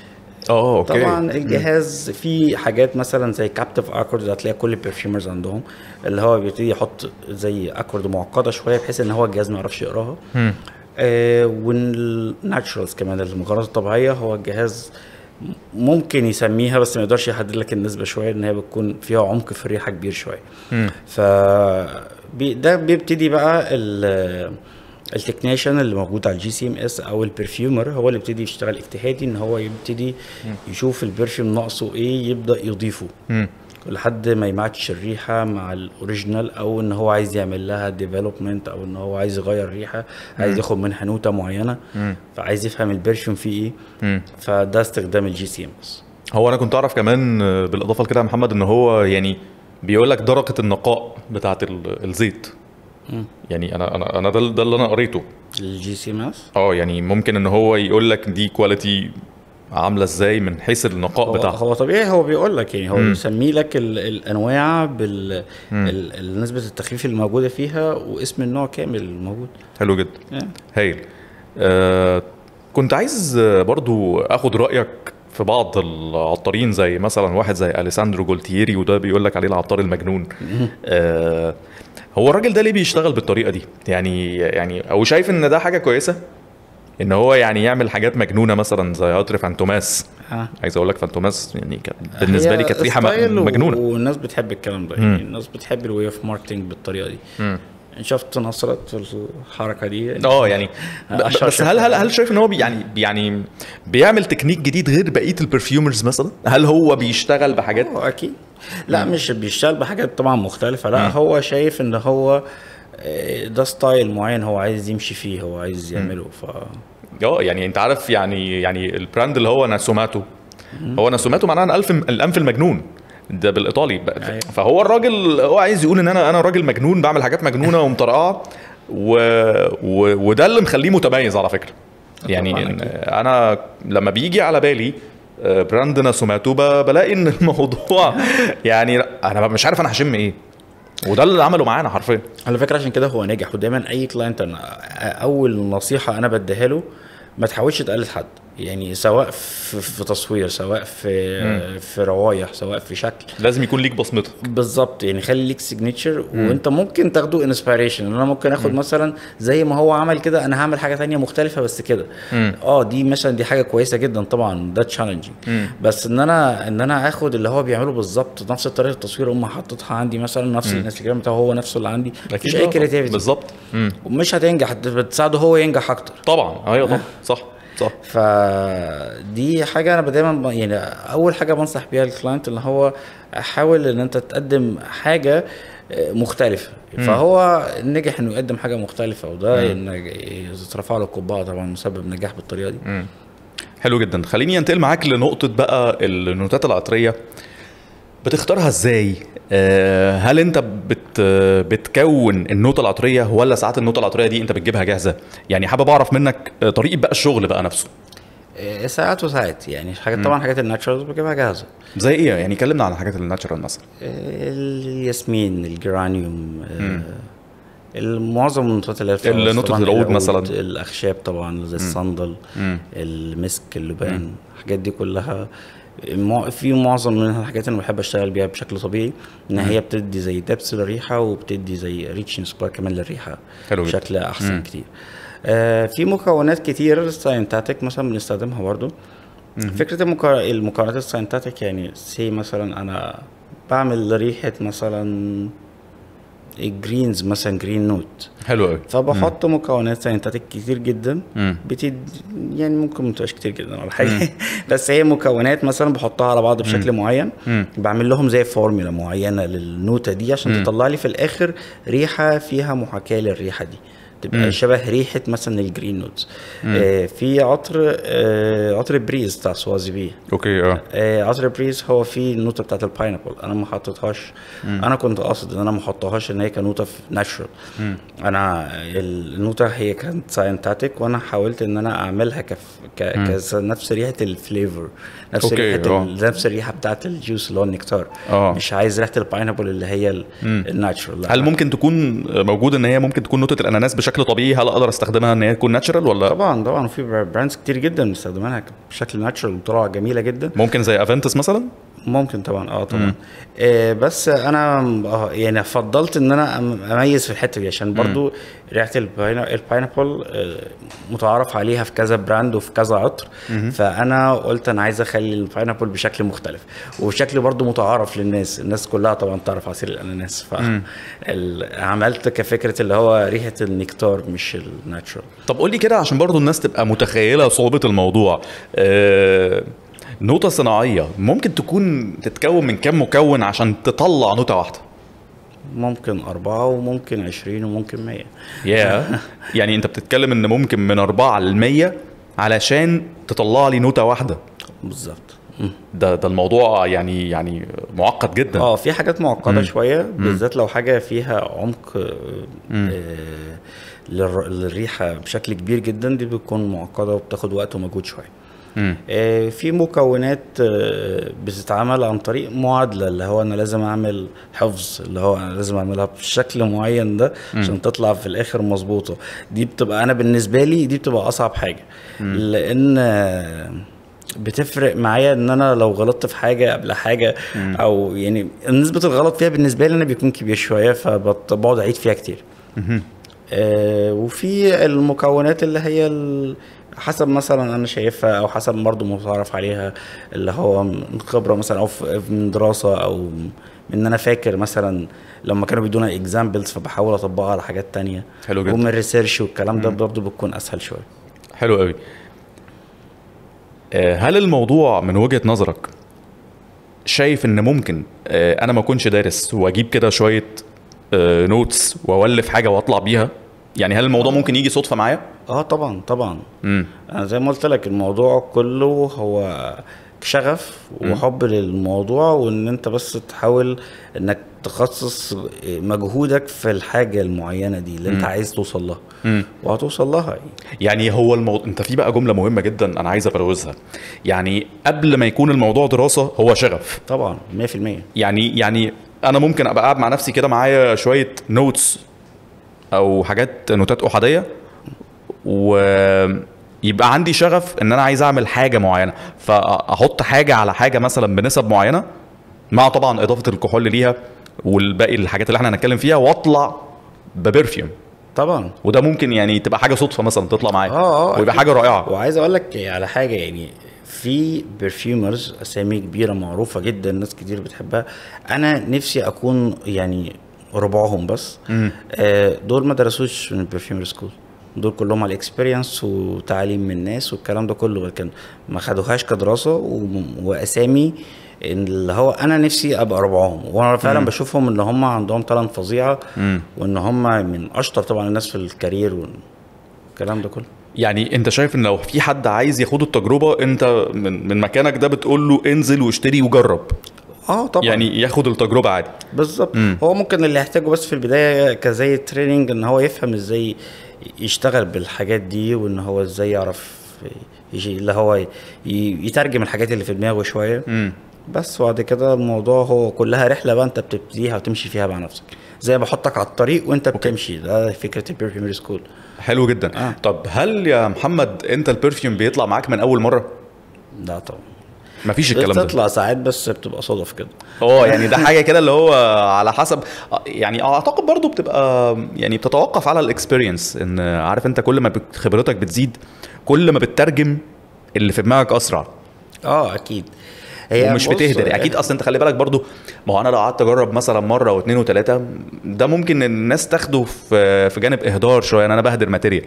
اه اوكي طبعا الجهاز فيه حاجات مثلا زي كابتيف اكورد هتلاقي كل البرفيومرز عندهم اللي هو بيبتدي يحط زي اكورد معقده شويه بحيث ان هو الجهاز ما يعرفش يقراها مم. آه والناتشرالز كمان المغارات الطبيعيه هو الجهاز ممكن يسميها بس ما يقدرش يحدد لك النسبه شويه ان هي بتكون فيها عمق في الريحه كبير شويه مم. ف بي ده بيبتدي بقى ال التكنيشن اللي موجود على الجي سي ام اس او البرفيومر هو اللي يبتدي يشتغل اجتهادي ان هو يبتدي يشوف البرفيوم ناقصه ايه يبدا يضيفه مم. لحد ما يماتش الريحه مع الاوريجينال او ان هو عايز يعمل لها ديفلوبمنت او ان هو عايز يغير ريحه عايز ياخد منها نوته معينه فعايز يفهم البرفيوم فيه ايه مم. فده استخدام الجي سي ام اس هو انا كنت اعرف كمان آه، بالاضافه لكده يا محمد ان هو يعني بيقول لك درجه النقاء بتاعه ال- الزيت يعني انا انا انا ده, ده اللي انا قريته الجي سي ام اس اه يعني ممكن ان هو يقول لك دي كواليتي عامله ازاي من حيث النقاء هو, بتاعها هو طبيعي هو بيقول لك يعني هو مم. بيسمي لك ال- الانواع بال ال- ال- نسبه التخفيف اللي موجوده فيها واسم النوع كامل الموجود حلو جدا يعني هايل آه كنت عايز آه، برضو اخد رايك في بعض العطارين زي مثلا واحد زي اليساندرو جولتييري وده بيقول لك عليه العطار المجنون آه هو الراجل ده ليه بيشتغل بالطريقه دي يعني يعني او شايف ان ده حاجه كويسه ان هو يعني يعمل حاجات مجنونه مثلا زي قطر فانتوماس آه. عايز اقول لك فانتوماس يعني كان بالنسبه هي لي كانت ريحه م- ستايل و- مجنونه والناس بتحب الكلام ده يعني الناس بتحب الواي اوف ماركتنج بالطريقه دي مم. شفت نصرت في الحركه دي اه يعني ب- أشهر بس هل هل هل شايف ان هو بي يعني يعني بيعمل تكنيك جديد غير بقيه البرفيومرز مثلا هل هو بيشتغل بحاجات هو اكيد لا مش بيشتغل بحاجات طبعا مختلفه لا هو شايف ان هو آه، ده ستايل معين هو عايز يمشي فيه هو عايز يعمله ف اه يعني انت عارف يعني يعني البراند اللي هو ناسوماتو هو ناسوماتو معناها الانف الانف المجنون ده بالايطالي ب- أيوة. فهو الراجل هو عايز يقول ان انا انا راجل مجنون بعمل حاجات مجنونه ومطرقعه و... و... وده اللي مخليه متميز على فكره يعني طبعاً إن أكيد. انا لما بيجي على بالي آه، براند ناسوماتو ب- بلاقي ان الموضوع يعني انا مش عارف انا هشم ايه وده اللي عمله معانا حرفيا على فكره عشان كده هو ناجح ودايما اي كلاينت انا اول نصيحه انا بديها له ما تحاولش تقلد حد يعني سواء في, في تصوير سواء في في روايح سواء في شكل لازم يكون ليك بصمتك بالظبط يعني خلي ليك سيجنتشر وانت ممكن تاخده انسبيريشن انا ممكن اخد مثلا زي ما هو عمل كده انا هعمل حاجه تانية مختلفه بس كده اه دي مثلا دي حاجه كويسه جدا طبعا ده تشالنجينج بس ان انا ان انا اخد اللي هو بيعمله بالظبط نفس طريقه التصوير هم حاططها عندي مثلا نفس الانستجرام بتاعه هو نفسه اللي عندي مفيش اي آه، كرياتيفيتي بالظبط مم. ومش هتنجح بتساعده هو ينجح اكتر طبعا ايوه طبعا صح صح فدي حاجه انا دايما ب- يعني اول حاجه بنصح بيها الكلاينت اللي هو حاول ان انت تقدم حاجه آه، مختلفه فهو نجح انه يقدم حاجه مختلفه وده إن اترفع له القبعه طبعا مسبب نجاح بالطريقه دي حلو جدا خليني انتقل معاك لنقطة بقى النوتات العطرية بتختارها ازاي؟ آه، هل انت بت بتكون النوتة العطرية ولا ساعات النوتة العطرية دي انت بتجيبها جاهزة؟ يعني حابب اعرف منك آه، طريقة بقى الشغل بقى نفسه آه، ساعات وساعات يعني حاجات طبعا حاجات الناتشرالز بجيبها جاهزه زي ايه؟ يعني كلمنا عن الحاجات الناتشرال مثلا آه، الياسمين الجرانيوم آه، معظم النوتات اللي هي الفلوس النوتة طبعاً العود مثلاً. الاخشاب طبعا زي الصندل المسك اللبان الحاجات دي كلها مع- في معظم منها الحاجات اللي بحب اشتغل بيها بشكل طبيعي ان هي بتدي زي دبس للريحه وبتدي زي ريتش سبار كمان للريحه حلو جدا. بشكل احسن كتير آه في مكونات كتير ساينتاتيك مثلا بنستخدمها برضو فكره المكا- المكونات الساينتاتيك يعني سي مثلا انا بعمل ريحه مثلا الجرينز مثلا جرين نوت حلو قوي فبحط مكونات ساينتاتيك كتير جدا مم. بتد يعني ممكن ما تبقاش كتير جدا ولا حاجه بس هي مكونات مثلا بحطها على بعض بشكل معين بعمل لهم زي فورمولا معينه للنوته دي عشان تطلع لي في الاخر ريحه فيها محاكاه للريحه دي تبقى شبه ريحه مثلا الجرين نوتس آه في عطر آه عطر بريز بتاع سوازي بي اوكي اه آه عطر بريز هو فيه النوته بتاعت الباينابل انا ما حطيتهاش انا كنت قاصد ان انا ما احطهاش ان هي كنوته في ناتشرال انا النوته هي كانت ساينتاتيك وانا حاولت ان انا اعملها كف ك... كز- نفس ريحه الفليفر نفس أوكي، ريحه آه. ال... نفس الريحه بتاعت الجوس اللي هو النكتار آه. مش عايز ريحه الباينابل اللي هي ال- الناتشرال لا. هل ممكن تكون موجود ان هي ممكن تكون نوتة الاناناس بشكل طبيعي هل اقدر استخدمها ان هي تكون ناتشرال ولا طبعا طبعا في براندز كتير جدا مستخدمينها بشكل ناتشرال وطلع جميله جدا ممكن زي افنتس مثلا؟ ممكن طبعا اه طبعا آه بس انا آه يعني فضلت ان انا أم- اميز في الحته دي عشان برضو ريحه الباينا- الباينابل آه متعارف عليها في كذا براند وفي كذا عطر فانا قلت انا عايز اخلي الباينابل بشكل مختلف وبشكل برضو متعارف للناس الناس كلها طبعا تعرف عصير الاناناس فعملت كفكره اللي هو ريحه النكتار مش الناتشرال طب قول لي كده عشان برضو الناس تبقى متخيله صعوبه الموضوع آه نوتة صناعية ممكن تكون تتكون من كم مكون عشان تطلع نوتة واحدة ممكن أربعة وممكن عشرين وممكن مية يا يعني انت بتتكلم ان ممكن من أربعة للمية علشان تطلع لي نوتة واحدة بالظبط مم. ده ده الموضوع يعني يعني معقد جدا اه في حاجات معقده شويه بالذات لو حاجه فيها عمق آه، آه، للر- للريحه بشكل كبير جدا دي بتكون معقده وبتاخد وقت ومجهود شويه مم. آه، في مكونات آه، بتتعمل عن طريق معادله اللي هو انا لازم اعمل حفظ اللي هو انا لازم اعملها بالشكل معين ده عشان تطلع في الاخر مظبوطه دي بتبقى انا بالنسبه لي دي بتبقى اصعب حاجه لان آه، بتفرق معايا ان انا لو غلطت في حاجه قبل حاجه او يعني نسبه الغلط فيها بالنسبه لي انا بيكون كبير شويه فبقعد اعيد فيها كتير آه وفي المكونات اللي هي ال- حسب مثلا انا شايفها او حسب برضه متعرف عليها اللي هو من خبره مثلا او في- من دراسه او من ان انا فاكر مثلا لما كانوا بيدونا اكزامبلز فبحاول اطبقها على حاجات تانية حلو جدا. ومن الريسيرش والكلام ده برضه بتكون اسهل شويه حلو قوي آه، هل الموضوع من وجهة نظرك شايف ان ممكن آه، انا ما اكونش دارس واجيب كده شوية نوتس واولف حاجة واطلع بيها يعني هل الموضوع ممكن يجي صدفة معايا اه طبعا طبعا امم انا زي ما قلت لك الموضوع كله هو شغف وحب للموضوع وان انت بس تحاول انك تخصص مجهودك في الحاجه المعينه دي اللي انت عايز توصل لها امم وهتوصل لها يعني. يعني هو الموضوع انت في بقى جملة مهمة جدا انا عايز ابروزها يعني قبل ما يكون الموضوع دراسة هو شغف طبعا 100% يعني يعني انا ممكن ابقى قاعد مع نفسي كده معايا شويه نوتس او حاجات نوتات احاديه ويبقى عندي شغف ان انا عايز اعمل حاجه معينه فاحط حاجه على حاجه مثلا بنسب معينه مع طبعا اضافه الكحول ليها والباقي الحاجات اللي احنا هنتكلم فيها واطلع ببرفيوم طبعا وده ممكن يعني تبقى حاجه صدفه مثلا تطلع معايا اه اه ويبقى أكيد. حاجه رائعه وعايز اقول لك على حاجه يعني في برفيومرز اسامي كبيره معروفه جدا ناس كتير بتحبها انا نفسي اكون يعني ربعهم بس مم. آه، دول ما درسوش من البرفيومر سكول دول كلهم على الاكسبيرينس وتعليم من الناس والكلام ده كله لكن ما خدوهاش كدراسه وم- واسامي اللي هو انا نفسي ابقى ربعهم وانا فعلا بشوفهم ان هم عندهم تالنت فظيعه مم. وان هم من اشطر طبعا الناس في الكارير والكلام ده كله يعني انت شايف ان لو في حد عايز ياخد التجربه انت من من مكانك ده بتقول له انزل واشتري وجرب اه طبعا يعني ياخد التجربه عادي بالظبط مم. هو ممكن اللي يحتاجه بس في البدايه كزي تريننج ان هو يفهم ازاي يشتغل بالحاجات دي وان هو ازاي يعرف يجي اللي هو ي- يترجم الحاجات اللي في دماغه شويه امم بس وبعد كده الموضوع هو كلها رحله بقى انت بتبتديها وتمشي فيها مع نفسك زي ما بحطك على الطريق وانت بتمشي ده فكره البيرفيومري سكول حلو جدا آه. طب هل يا محمد انت البرفيوم بيطلع معاك من اول مره لا طبعا مفيش الكلام ده بتطلع ساعات بس بتبقى صدف كده اه يعني ده حاجه كده اللي هو على حسب يعني اعتقد برضو بتبقى يعني بتتوقف على الاكسبيرينس ان عارف انت كل ما بت- خبرتك بتزيد كل ما بتترجم اللي في دماغك اسرع اه اكيد ومش بص، بتهدر اكيد اصل انت خلي بالك برضو ما هو انا لو قعدت اجرب مثلا مره واثنين وثلاثه ده ممكن الناس تاخده في في جانب اهدار شويه ان انا بهدر ماتيريال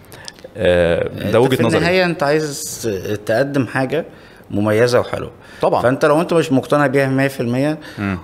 آه، ده أنت وجهه في نظري النهايه انت عايز تقدم حاجه مميزه وحلوه طبعا. فانت لو انت مش مقتنع بيها 100% مم.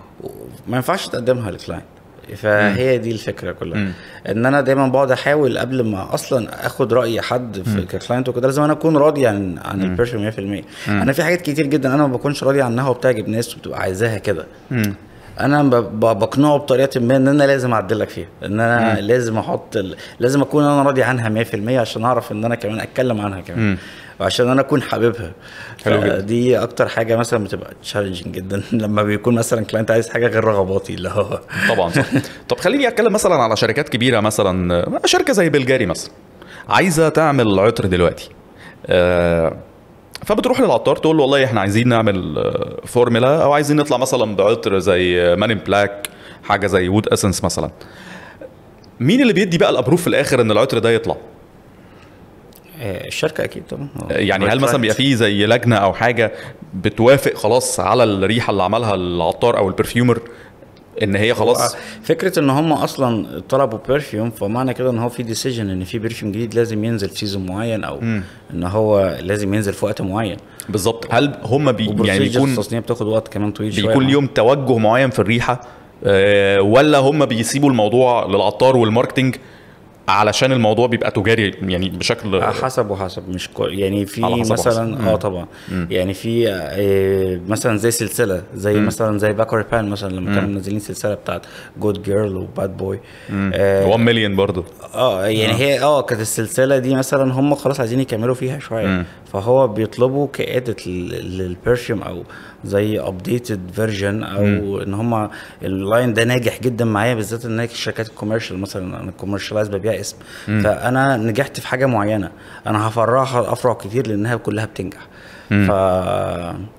ما ينفعش تقدمها للكلاينت فهي دي الفكره كلها مم. ان انا دايما بقعد احاول قبل ما اصلا اخد راي حد في ككلاينت وكده لازم انا اكون راضي عن عن البيرفيوم 100% انا في حاجات كتير جدا انا ما بكونش راضي عنها وبتعجب ناس وبتبقى عايزاها كده مم. انا ب- ب- بقنعه بطريقه ما ان انا لازم اعدلك فيها ان انا مم. لازم احط ال... لازم اكون انا راضي عنها 100% عشان اعرف ان انا كمان اتكلم عنها كمان مم. وعشان انا اكون حاببها حلو جدا. دي اكتر حاجه مثلا بتبقى تشالنجينج جدا لما بيكون مثلا كلاينت عايز حاجه غير رغباتي اللي هو طبعا صح طب خليني اتكلم مثلا على شركات كبيره مثلا شركه زي بلجاري مثلا عايزه تعمل عطر دلوقتي آه، فبتروح للعطار تقول له والله احنا عايزين نعمل آه، فورمولا او عايزين نطلع مثلا بعطر زي مان بلاك حاجه زي وود اسنس مثلا مين اللي بيدي بقى الابروف في الاخر ان العطر ده يطلع آه، الشركه اكيد طبعا يعني هل مثلا بيبقى فيه زي لجنه او حاجه بتوافق خلاص على الريحه اللي عملها العطار او البرفيومر ان هي خلاص فكره ان هم اصلا طلبوا برفيوم فمعنى كده ان هو في ديسيجن ان في برفيوم جديد لازم ينزل في سيزون معين او مم. ان هو لازم ينزل في وقت معين بالظبط هل هم بي يعني وبروسيجر بيكون التصنيع بتاخد وقت كمان طويل شويه بيكون ليهم توجه معين في الريحه آه، ولا هم بيسيبوا الموضوع للعطار والماركتينج علشان الموضوع بيبقى تجاري يعني بشكل آه، حسب وحسب مش كو... يعني في على حسب مثلا وحسب. اه طبعا يعني في آه مثلا زي سلسله زي مثلا زي باكوري بان مثلا لما كانوا منزلين سلسله بتاعت جود جيرل وباد بوي 1 مليون برضه اه يعني هي اه كانت السلسله دي مثلا هم خلاص عايزين يكملوا فيها شويه فهو بيطلبوا كادت للبرفيوم او زي ابديتد فيرجن او ان هم اللاين ده ناجح جدا معايا بالذات ان هي الشركات الكوميرشال مثلا انا كوميرشالايز ببيع اسم فانا نجحت في حاجه معينه انا هفرعها افرع كتير لانها كلها بتنجح ف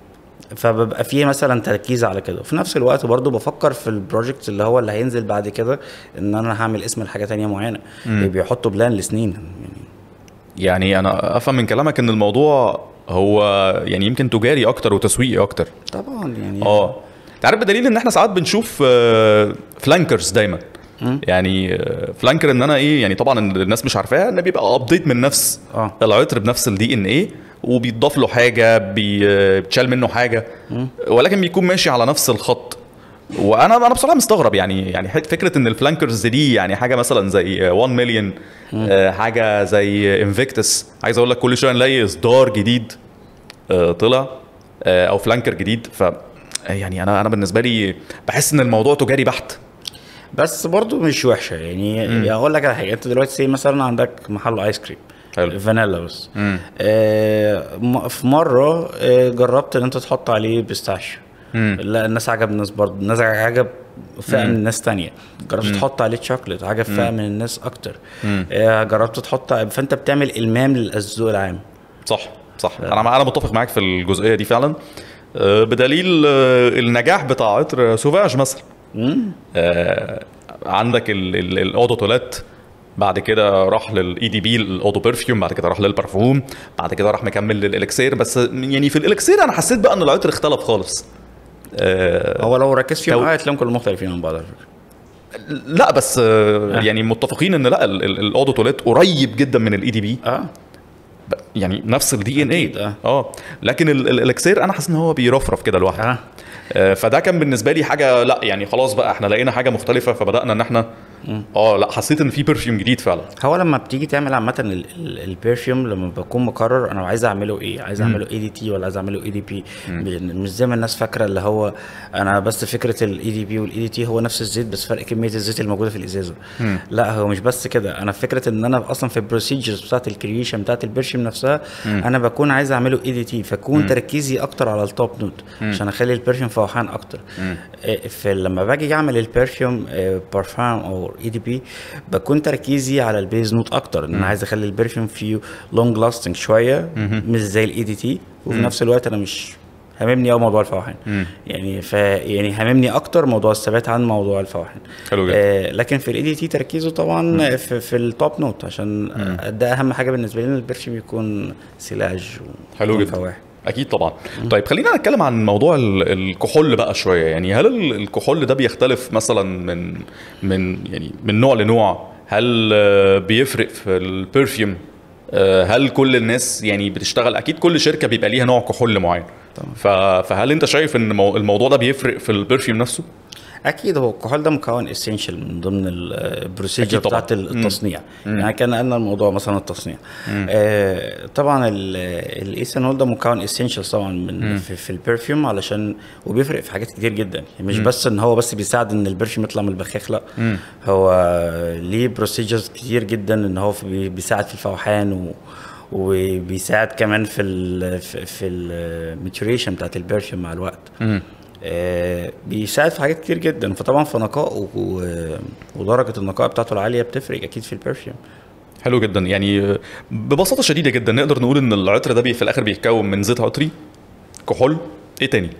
فببقى فيه مثلا تركيز على كده وفي نفس الوقت برضو بفكر في البروجكت اللي هو اللي هينزل بعد كده ان انا هعمل اسم لحاجه تانية معينه بيحطوا بلان لسنين يعني يعني انا افهم من كلامك ان الموضوع هو يعني يمكن تجاري اكتر وتسويقي اكتر طبعا يعني اه انت عارف بدليل ان احنا ساعات بنشوف آه، فلانكرز دايما يعني آه، فلانكر ان انا ايه يعني طبعا الناس مش عارفاها ان بيبقى ابديت من نفس اه. العطر بنفس الدي ان ايه وبيتضاف له حاجه بي- آه، بتشال منه حاجه ولكن بيكون ماشي على نفس الخط وانا انا بصراحه مستغرب يعني يعني حت- فكره ان الفلانكرز دي يعني حاجه مثلا زي 1 مليون حاجه زي انفيكتس عايز اقول لك كل شويه نلاقي اصدار جديد آه، طلع آه، او فلانكر جديد ف يعني انا انا بالنسبه لي بحس ان الموضوع تجاري بحت بس برضو مش وحشه يعني يعني اقول لك على حاجه انت دلوقتي سي مثلا عندك محل ايس كريم حلو. فانيلا بس آه م- في مره آه جربت ان انت تحط عليه بيستاشيو لا الناس عجب الناس برضه الناس عجب فئه من الناس تانية جربت تحط عليه شوكليت عجب فئه من الناس اكتر آه جربت تحط فانت بتعمل المام للذوق العام صح صح انا انا متفق معاك في الجزئيه دي فعلا آه، بدليل آه، النجاح بتاع عطر سوفاج مثلا آه، عندك ال- ال- الاودو تولات بعد كده راح للاي دي بي الاودو برفيوم بعد كده راح للبرفوم بعد كده راح مكمل للالكسير بس يعني في الالكسير انا حسيت بقى ان العطر اختلف خالص آه، هو لو ركزت فيهم تو- آه، هتلاقيهم كلهم مختلفين عن بعض على فكره لا بس آه، يعني متفقين ان لا ال- ال- الاودو تولات قريب جدا من الاي دي بي اه يعني نفس الدي ان أكيد، اي آه. اه لكن ال- ال- الالكسير انا حاسس ان هو بيرفرف كده لوحده اه آه، فده كان بالنسبه لي حاجه لا يعني خلاص بقى احنا لقينا حاجه مختلفه فبدانا ان احنا اه لا حسيت ان في برفيوم جديد فعلا هو لما بتيجي تعمل عامة ال- ال- البرفيوم لما بكون مقرر انا عايز اعمله ايه؟ عايز اعمله اي دي تي ولا عايز اعمله اي دي بي؟ مش زي ما الناس فاكرة اللي هو انا بس فكرة الاي دي بي والاي دي تي هو نفس الزيت بس فرق كمية الزيت الموجودة في الازازة. لا هو مش بس كده انا فكرة ان انا اصلا في البروسيجرز بتاعت الكرييشن بتاعت البرفيوم نفسها انا بكون عايز اعمله اي دي تي فكون تركيزي اكتر على التوب نوت عشان اخلي البرفيوم فوحان اكتر. إيه، في لما باجي اعمل البرفيوم بارفان او اي دي بي بكون تركيزي على البيز نوت اكتر ان انا عايز اخلي البرفيوم فيه لونج لاستنج شويه مش زي الاي دي تي وفي نفس الوقت انا مش هاممني قوي موضوع الفواحن يعني ف يعني هاممني اكتر موضوع الثبات عن موضوع الفواحن حلو جدا. آه لكن في الاي دي تي تركيزه طبعا في, في التوب نوت عشان آه، ده اهم حاجه بالنسبه لي ان البرفيوم يكون سلاج حلو ويكون جدا فواحن. اكيد طبعا طيب خلينا نتكلم عن موضوع ال- الكحول بقى شويه يعني هل ال- الكحول ده بيختلف مثلا من من يعني من نوع لنوع هل آه، بيفرق في البرفيوم آه، هل كل الناس يعني بتشتغل اكيد كل شركه بيبقى ليها نوع كحول معين طبعا. ف- فهل انت شايف ان مو- الموضوع ده بيفرق في البرفيوم نفسه اكيد هو الكحول ده مكون اسينشال من ضمن البروسيجر أكيد طبعاً. بتاعت التصنيع يعني كان قلنا الموضوع مثلا التصنيع آه طبعا الايثانول ده مكون اسينشال طبعا من في, في البرفيوم علشان وبيفرق في حاجات كتير جدا يعني مش بس ان هو بس بيساعد ان البرفيوم يطلع من البخاخ لا هو ليه بروسيجرز كتير جدا ان هو في- بيساعد في الفوحان و وبيساعد كمان في ال في, في الماتوريشن بتاعت البرفيوم مع الوقت آه، بيساعد في حاجات كتير جدا فطبعا في نقائه و- ودرجه النقاء بتاعته العاليه بتفرق اكيد في البرفيوم حلو جدا يعني ببساطه شديده جدا نقدر نقول ان العطر ده بي في الاخر بيتكون من زيت عطري كحول ايه تاني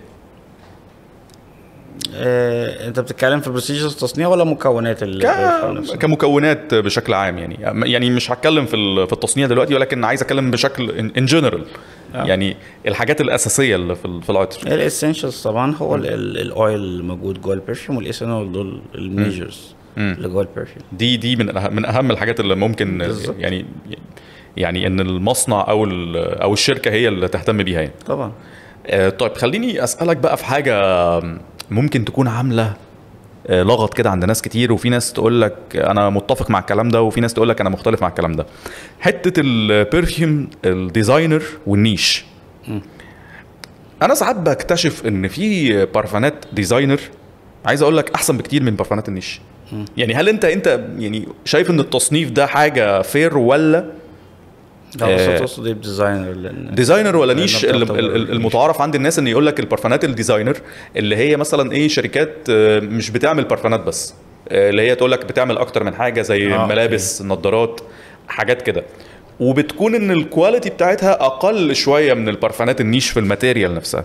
آه، انت بتتكلم في بروسيجرز التصنيع ولا مكونات ال- البرفيوم ك... نفسها؟ كمكونات بشكل عام يعني يعني مش هتكلم في ال- في التصنيع دلوقتي ولكن عايز اتكلم بشكل ان جنرال آه. يعني الحاجات الاساسيه اللي في ال- في العطر الاسينشالز طبعا هو ال- ال- الاويل الموجود جوه البرفيوم والايثانول دول الميجرز اللي جوه البرفيوم دي دي من أه- من اهم الحاجات اللي ممكن بالظبط. يعني يعني ان المصنع او ال- او الشركه هي اللي تهتم بيها يعني طبعا آه، طيب خليني اسالك بقى في حاجه ممكن تكون عامله آه، لغط كده عند ناس كتير وفي ناس تقول لك انا متفق مع الكلام ده وفي ناس تقول لك انا مختلف مع الكلام ده حته البرفيوم الديزاينر والنيش انا ساعات بكتشف ان في بارفانات ديزاينر عايز اقول لك احسن بكتير من بارفانات النيش يعني هل انت انت يعني شايف ان التصنيف ده حاجه فير ولا لا بس آه، تقصد ايه بديزاينر لان ديزاينر ولا لأن نيش بتعتبر ال- ال- ال- نيش. المتعارف عند الناس ان يقول لك البرفانات الديزاينر اللي هي مثلا ايه شركات آه، مش بتعمل برفانات بس آه، اللي هي تقول لك بتعمل اكتر من حاجه زي آه، ملابس نظارات حاجات كده وبتكون ان الكواليتي بتاعتها اقل شويه من البرفانات النيش في الماتيريال نفسها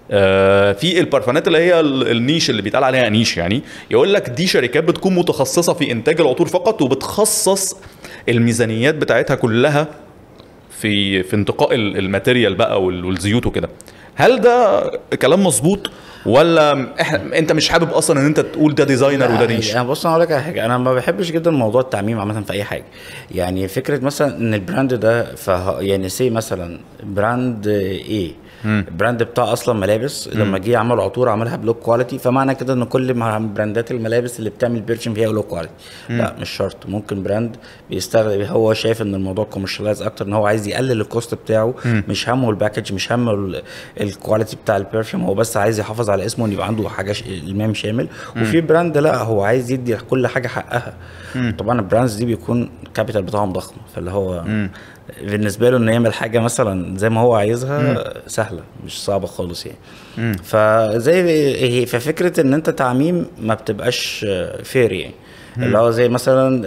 آه، في البرفانات اللي هي ال- النيش اللي بيتقال عليها نيش يعني يقول لك دي شركات بتكون متخصصه في انتاج العطور فقط وبتخصص الميزانيات بتاعتها كلها في في انتقاء ال- الماتيريال بقى وال- والزيوت وكده هل ده كلام مظبوط ولا احنا انت مش حابب اصلا ان انت تقول ده ديزاينر وده نيش يعني بص انا هقول لك على حاجه انا ما بحبش جدا موضوع التعميم عامه في اي حاجه يعني فكره مثلا ان البراند ده فه يعني سي مثلا براند ايه البراند بتاع اصلا ملابس لما جه عمل عطور عملها بلو كواليتي فمعنى كده ان كل ما براندات الملابس اللي بتعمل بيرشن فيها لو كواليتي لا مش شرط ممكن براند بيستخدم هو شايف ان الموضوع كوميرشالايز اكتر ان هو عايز يقلل الكوست بتاعه مش همه الباكج مش همه ال- الكواليتي بتاع البرفيوم هو بس عايز يحافظ على اسمه ان يبقى عنده حاجه ش- المام شامل وفي براند لا هو عايز يدي كل حاجه حقها طبعا البراندز دي بيكون الكابيتال بتاعهم ضخم فاللي هو بالنسبه له انه يعمل حاجه مثلا زي ما هو عايزها سهله مش صعبه خالص يعني فزي هي ففكره ان انت تعميم ما بتبقاش فير يعني اللي هو زي مثلا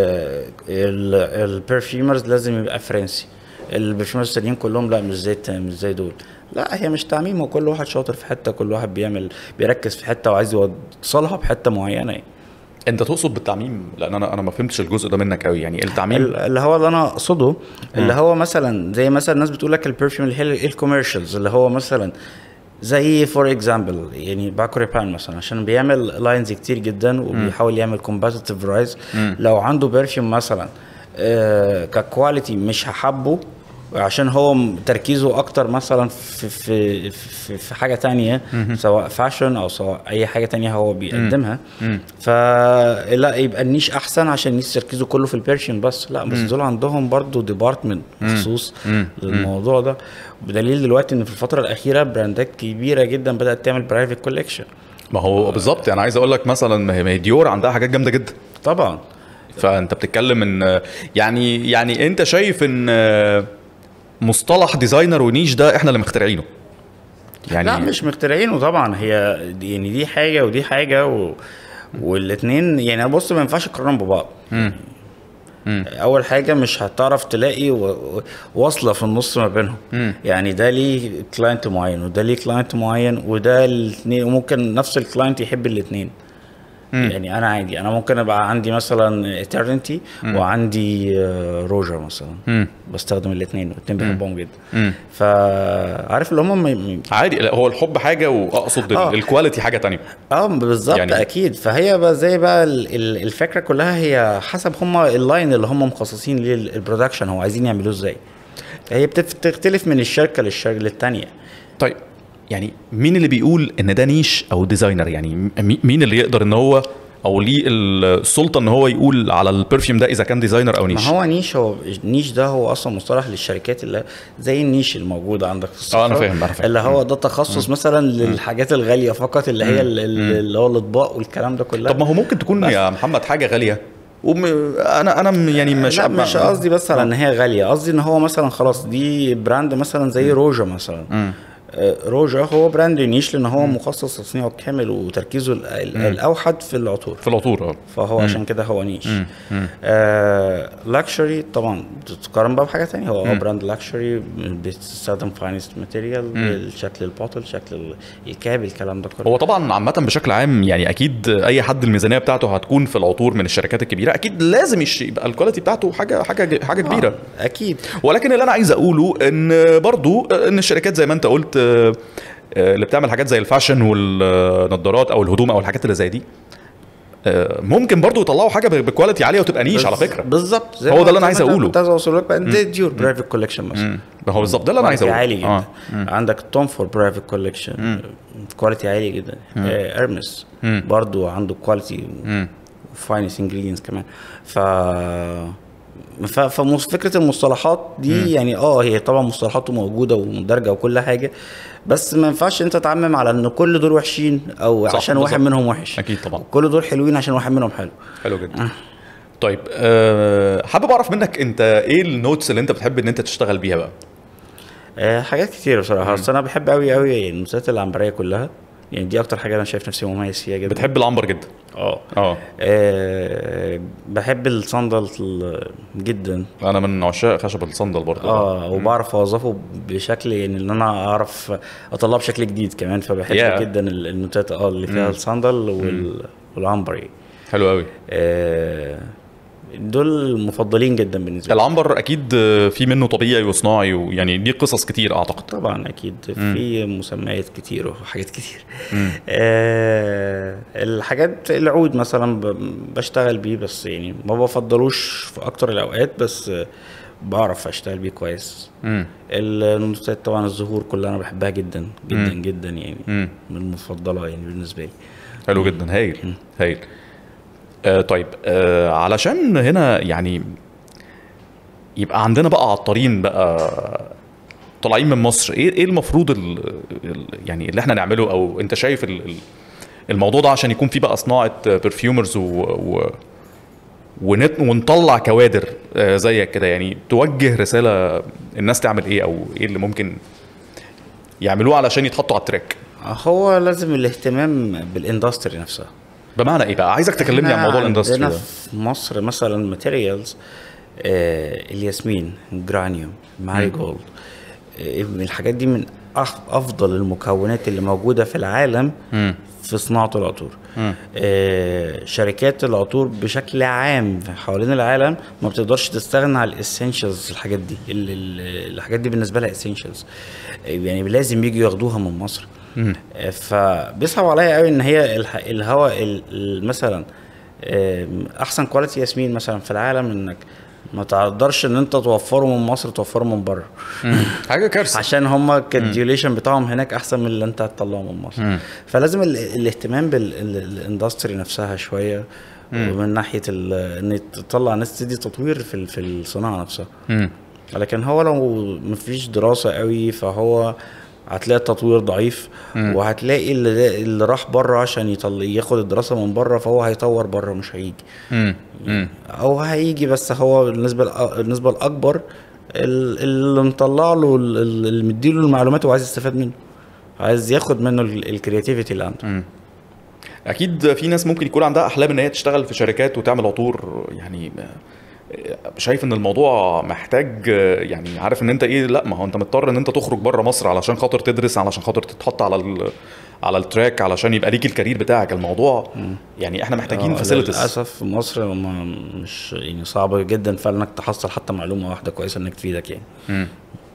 البرفيومرز لازم يبقى فرنسي البرفيومرز التانيين كلهم لا مش زي مش زي دول لا هي مش تعميم وكل واحد شاطر في حته كل واحد بيعمل بيركز في حته وعايز يوصلها بحته معينه يعني انت تقصد بالتعميم لان انا انا ما فهمتش الجزء ده منك قوي يعني التعميم ال- اللي هو اللي انا اقصده اللي هو مثلا زي مثلا الناس بتقول لك البرفيوم اللي هي الكوميرشالز اللي هو مثلا زي فور اكزامبل يعني باكو ريبان مثلا عشان بيعمل لاينز كتير جدا وبيحاول يعمل كومباتيتيف رايز لو عنده برفيوم مثلا آه ككواليتي مش هحبه عشان هو م- تركيزه اكتر مثلا في في في, في حاجه تانية سواء فاشن او سواء اي حاجه تانية هو بيقدمها فلا يبقى النيش احسن عشان النيش تركيزه كله في البيرشن بس لا بس دول عندهم برضو ديبارتمنت مخصوص للموضوع ده بدليل دلوقتي ان في الفتره الاخيره براندات كبيره جدا بدات تعمل برايفت كوليكشن ما هو بالظبط يعني عايز اقول لك مثلا ما هي- ما هي ديور عندها حاجات جامده جدا طبعا فانت بتتكلم ان يعني يعني انت شايف ان مصطلح ديزاينر ونيش ده احنا اللي مخترعينه يعني لا مش مخترعينه طبعا هي دي- يعني دي حاجه ودي حاجه و... والاثنين يعني بص ما ينفعش تقارنهم ببعض اول حاجه مش هتعرف تلاقي و... و- واصله في النص ما بينهم يعني ده ليه كلاينت معين وده ليه كلاينت معين وده الاثنين وممكن نفس الكلاينت يحب الاثنين يعني انا عادي انا ممكن ابقى عندي مثلا eternity وعندي آه، روجر مثلا مم. بستخدم الاثنين والاثنين بحبهم جدا فعارف اللي هم م- م- عادي لا، هو الحب حاجه واقصد ال- آه. الكواليتي حاجه تانية اه بالظبط يعني- يعني اكيد فهي بقى زي بقى ال- ال- الفكره كلها هي حسب هم اللاين اللي هم مخصصين ليه ال- البرودكشن هو عايزين يعملوه ازاي هي بتف- بتختلف من الشركه للشركه للتانيه طيب يعني مين اللي بيقول ان ده نيش او ديزاينر يعني مي- مين اللي يقدر ان هو او ليه السلطه ان هو يقول على البرفيوم ده اذا كان ديزاينر او ما نيش هو نيش هو النيش ده هو اصلا مصطلح للشركات اللي زي النيش الموجوده عندك في آه، أنا السفرة، فاهم، أنا فاهم. اللي هو ده تخصص مثلا للحاجات الغاليه فقط اللي هي ال- ال- اللي هو الاطباق والكلام ده كلها طب ما هو ممكن تكون يا محمد حاجه غاليه وم... انا انا م- يعني مش لا مش قصدي بس على ان هي غاليه قصدي ان هو مثلا خلاص دي براند مثلا زي روجا مثلا آه، روجا هو براند نيش لان هو مخصص تصنيعه كامل وتركيزه ال- ال- الاوحد في العطور في العطور اه فهو عشان كده هو نيش آه لاكشري طبعا بتتقارن بقى بحاجه تانية هو اه براند لاكشري بيستخدم فاينست ماتيريال الشكل البوتل شكل ال- الكاب الكلام ده كله هو طبعا عامة بشكل عام يعني اكيد اي حد الميزانية بتاعته هتكون في العطور من الشركات الكبيرة اكيد لازم يش- يبقى الكواليتي بتاعته حاجة حاجة حاجة كبيرة آه، اكيد ولكن اللي انا عايز اقوله ان برضو ان الشركات زي ما انت قلت آه، آه، اللي بتعمل حاجات زي الفاشن والنضارات او الهدوم او الحاجات اللي زي دي آه، ممكن برضو يطلعوا حاجه ب- بكواليتي عاليه وتبقى نيش على فكره بالظبط زي هو ما- ده اللي أنا زي عايز ما أقوله. كنت عايز اوصل لك بقى دي ديور برايفت كولكشن مثلا ما هو بالظبط ده اللي انا عايز كواليتي اقوله عالي جدا آه. عندك توم فور برايفت كولكشن كواليتي عالي جدا آه، ارمس برضو عنده كواليتي وفاينس انجريدينتس كمان ف ف- فمس- فكره المصطلحات دي يعني اه هي طبعا مصطلحاته موجوده ومدرجه وكل حاجه بس ما ينفعش انت تعمم على ان كل دول وحشين او صح، عشان واحد بالظبط. منهم وحش أكيد طبعا. كل دول حلوين عشان واحد منهم حلو حلو جدا طيب أه حابب اعرف منك انت ايه النوتس اللي انت بتحب ان انت تشتغل بيها بقى آه، حاجات كتير بصراحه بس انا بحب قوي قوي النوتات العنبريه كلها يعني دي اكتر حاجه انا شايف نفسي مميز فيها جدا بتحب العنبر جدا اه اه آه، بحب الصندل جدا انا من عشاق خشب الصندل برضه اه وبعرف اوظفه بشكل يعني ان انا اعرف اطلعه بشكل جديد كمان فبحب Yeah. جدا ال- النوتات اه اللي فيها الصندل وال... والعنبر يعني. حلو قوي آه، دول مفضلين جدا بالنسبه لي العنبر اكيد في منه طبيعي وصناعي ويعني دي قصص كتير اعتقد طبعا اكيد في مسميات كتير وحاجات كتير آه الحاجات العود مثلا ب- بشتغل بيه بس يعني ما بفضلوش في اكتر الاوقات بس آه، بعرف اشتغل بيه كويس امم النوتات طبعا الزهور كلها انا بحبها جدا جدا مم. جدا يعني امم من المفضله يعني بالنسبه لي حلو جدا هايل هايل آه طيب آه علشان هنا يعني يبقى عندنا بقى عطارين بقى طالعين من مصر ايه ايه المفروض ال ال يعني اللي احنا نعمله او انت شايف ال ال الموضوع ده عشان يكون في بقى صناعه برفيومرز و, و ونت ونطلع كوادر آه، زيك كده يعني توجه رساله الناس تعمل ايه او ايه اللي ممكن يعملوه علشان يتحطوا على التراك هو لازم الاهتمام بالاندستري نفسها بمعنى ايه بقى عايزك تكلمني عن إحنا موضوع الاندستري عندنا ده في مصر مثلا ماتيريالز آه الياسمين جرانيوم ماري جولد آه الحاجات دي من أح- افضل المكونات اللي موجوده في العالم مم. في صناعه العطور مم. آه شركات العطور بشكل عام حوالين العالم ما بتقدرش تستغنى عن الاسينشالز الحاجات دي ال- ال- الحاجات دي بالنسبه لها اسينشالز يعني لازم يجوا ياخدوها من مصر آه، فبيصعب عليا قوي ان هي الح- الهواء ال- ال- مثلا آم، احسن كواليتي ياسمين مثلا في العالم انك ما تقدرش ان انت توفره من مصر توفره من بره حاجه كارثه عشان هم الديوليشن بتاعهم هناك احسن من اللي انت هتطلعه من مصر مم. فلازم ال- الاهتمام بالاندستري نفسها شويه ومن ناحيه ال- ان تطلع ناس تدي تطوير في ال- في الصناعه نفسها مم. لكن هو لو مفيش دراسه قوي فهو هتلاقي التطوير ضعيف وهتلاقي اللي, اللي راح بره عشان يطل... ياخد الدراسه من بره فهو هيطور بره مش هيجي مم. مم. او هيجي بس هو النسبه الأ- النسبه الاكبر ال- اللي مطلع له ال- ال- اللي مديله المعلومات وعايز يستفاد منه عايز ياخد منه الكرياتيفيتي اللي عنده اكيد في ناس ممكن يكون عندها احلام ان هي تشتغل في شركات وتعمل عطور يعني شايف ان الموضوع محتاج يعني عارف ان انت ايه لا ما هو انت مضطر ان انت تخرج بره مصر علشان خاطر تدرس علشان خاطر تتحط على ال على التراك علشان يبقى ليك الكارير بتاعك الموضوع يعني احنا محتاجين آه، فاسيلتيز للاسف في مصر ما مش يعني صعب جدا فعلا انك تحصل حتى معلومه واحده كويسه انك تفيدك يعني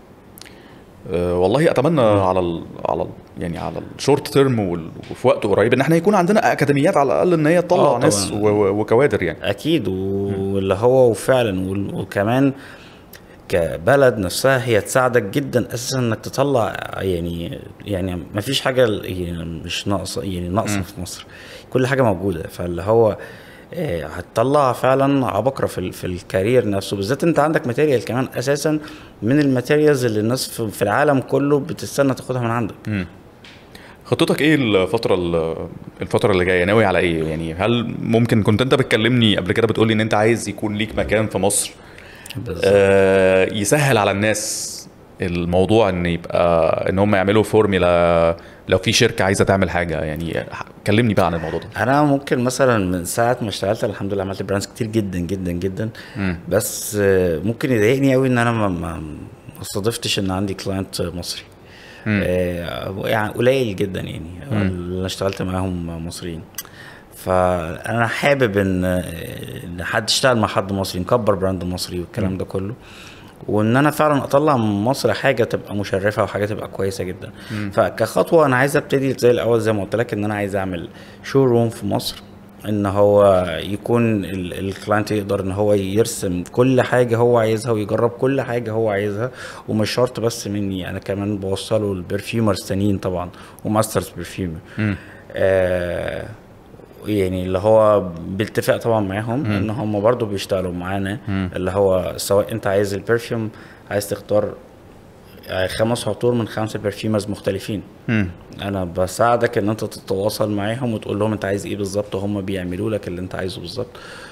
أه والله اتمنى على ال على ال يعني على الشورت تيرم وفي وقت قريب ان احنا يكون عندنا اكاديميات على الاقل ان هي تطلع آه، ناس طبعاً. و- و- وكوادر يعني اكيد واللي هو وفعلا وال- وكمان كبلد نفسها هي تساعدك جدا اساسا انك تطلع يعني يعني ما فيش حاجه يعني مش ناقصه يعني ناقصه في مصر كل حاجه موجوده فاللي هو آه، هتطلع فعلا عبقرة في ال- في الكارير نفسه بالذات انت عندك ماتيريال كمان اساسا من الماتيريالز اللي الناس في في العالم كله بتستنى تاخدها من عندك خطتك ايه الفترة ال- الفترة اللي جاية ناوي على ايه؟ يعني هل ممكن كنت انت بتكلمني قبل كده بتقولي ان انت عايز يكون ليك مكان في مصر بالظبط. آه يسهل على الناس الموضوع ان يبقى ان هم يعملوا فورميلا لو في شركة عايزة تعمل حاجة يعني كلمني بقى عن الموضوع ده انا ممكن مثلا من ساعه ما اشتغلت الحمد لله عملت براندز كتير جدا جدا جدا مم. بس آه، ممكن يضايقني قوي ان انا ما ما ما صادفتش ان عندي كلاينت مصري مم. آه، يعني قليل جدا يعني اللي انا اشتغلت معاهم مصريين فانا حابب ان ان حد يشتغل مع حد مصري نكبر براند مصري والكلام ده كله وان انا فعلا اطلع من مصر حاجه تبقى مشرفه وحاجه تبقى كويسه جدا فكخطوه انا عايز ابتدي زي الاول زي ما قلت لك ان انا عايز اعمل شو روم في مصر ان هو يكون ال- الكلاينت يقدر ان هو يرسم كل حاجه هو عايزها ويجرب كل حاجه هو عايزها ومش شرط بس مني انا كمان بوصله البرفيومرز تانيين طبعا وماسترز برفيومر مم. آه يعني اللي هو باتفاق طبعا معاهم ان هم برضو بيشتغلوا معانا اللي هو سواء انت عايز البرفيوم عايز تختار آه، خمس عطور من خمسه برفيومرز مختلفين مم. انا بساعدك ان انت تتواصل معاهم وتقول لهم انت عايز ايه بالظبط وهم بيعملوا لك اللي انت عايزه بالظبط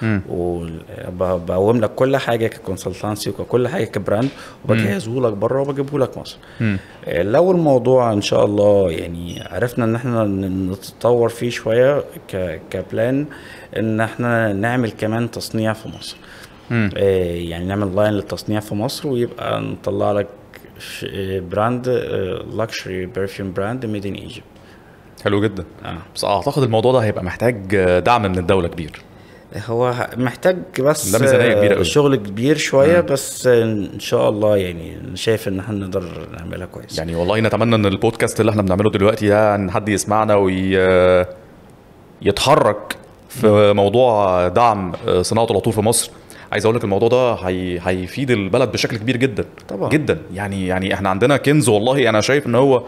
وبقوم لك كل حاجه ككونسلتانسي وكل حاجه كبراند وبجهزه لك بره وبجيبه لك مصر مم. آه، لو الموضوع ان شاء الله يعني عرفنا ان احنا ن- نتطور فيه شويه ك كبلان ان احنا نعمل كمان تصنيع في مصر مم. آه، يعني نعمل لاين للتصنيع في مصر ويبقى نطلع لك ش- آه، براند لكشري برفيوم براند ميد ان ايجيبت حلو جدا اه بس اعتقد الموضوع ده هيبقى محتاج دعم من الدوله كبير هو ه- محتاج بس ده ميزانية كبيرة آه، أوي. شغل كبير شويه بس آه، ان شاء الله يعني شايف ان احنا نقدر نعملها كويس يعني والله نتمنى ان البودكاست اللي احنا بنعمله دلوقتي ده ان حد يسمعنا وي يتحرك في موضوع دعم صناعه العطور في مصر عايز اقول لك الموضوع ده هي... هيفيد البلد بشكل كبير جدا طبعا. جدا يعني يعني احنا عندنا كنز والله انا شايف ان هو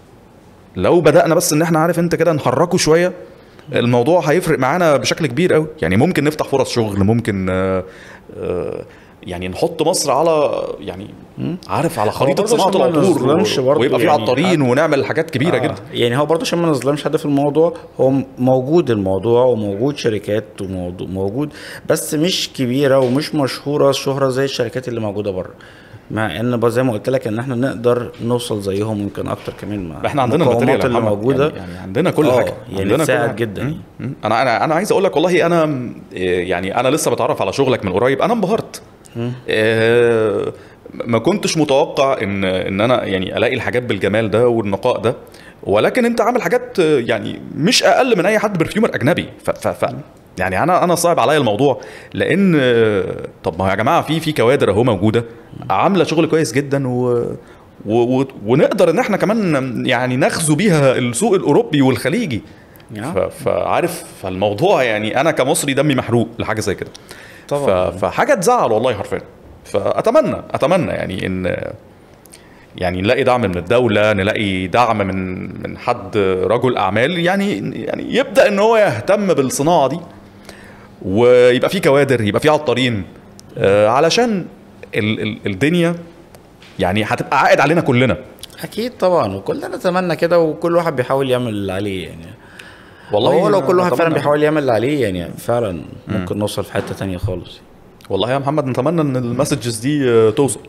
لو بدانا بس ان احنا عارف انت كده نحركه شويه الموضوع هيفرق معانا بشكل كبير قوي يعني ممكن نفتح فرص شغل ممكن آه، آه، يعني نحط مصر على يعني عارف على خريطه برضه صناعه عشان ما العطور نظلمش برضه ويبقى في يعني عطارين ونعمل حاجات كبيره آه، جدا يعني هو برضه عشان ما نظلمش حد في الموضوع هو م- موجود الموضوع وموجود شركات وموضوع موجود بس مش كبيره ومش مشهوره شهره زي الشركات اللي موجوده بره مع ان بقى زي ما قلت لك ان احنا نقدر نوصل زيهم يمكن اكتر كمان مع احنا عندنا المقومات الماتيريال يا اللي محمد. موجوده يعني, يعني عندنا كل آه، حاجه يعني عندنا كل تساعد حاجة. جدا مم. يعني. مم. انا انا انا عايز اقول لك والله انا م- إيه يعني انا لسه بتعرف على شغلك من قريب انا انبهرت إيه ما كنتش متوقع ان ان انا يعني الاقي الحاجات بالجمال ده والنقاء ده ولكن انت عامل حاجات آه، يعني مش اقل من اي حد برفيومر اجنبي ف, ف, ف يعني انا انا صعب عليا الموضوع لان آه، طب ما هو يا جماعه في في كوادر اهو موجوده عامله شغل كويس جدا و و و ونقدر ان احنا كمان يعني نغزو بيها السوق الاوروبي والخليجي يا. ف- فعارف فالموضوع يعني انا كمصري دمي محروق لحاجه زي كده طبعاً. ف- فحاجه تزعل والله حرفيا فاتمنى اتمنى يعني ان يعني نلاقي دعم من الدوله نلاقي دعم من من حد رجل اعمال يعني يعني يبدا ان هو يهتم بالصناعه دي ويبقى في كوادر يبقى في عطارين آه، علشان ال ال الدنيا يعني هتبقى عائد علينا كلنا اكيد طبعا وكلنا نتمنى كده وكل واحد بيحاول يعمل اللي عليه يعني والله هو لو كل واحد فعلا أتمنى- بيحاول يعمل اللي عليه يعني فعلا ممكن نوصل في حته تانية خالص والله يا محمد نتمنى ان المسجز دي آه، توصل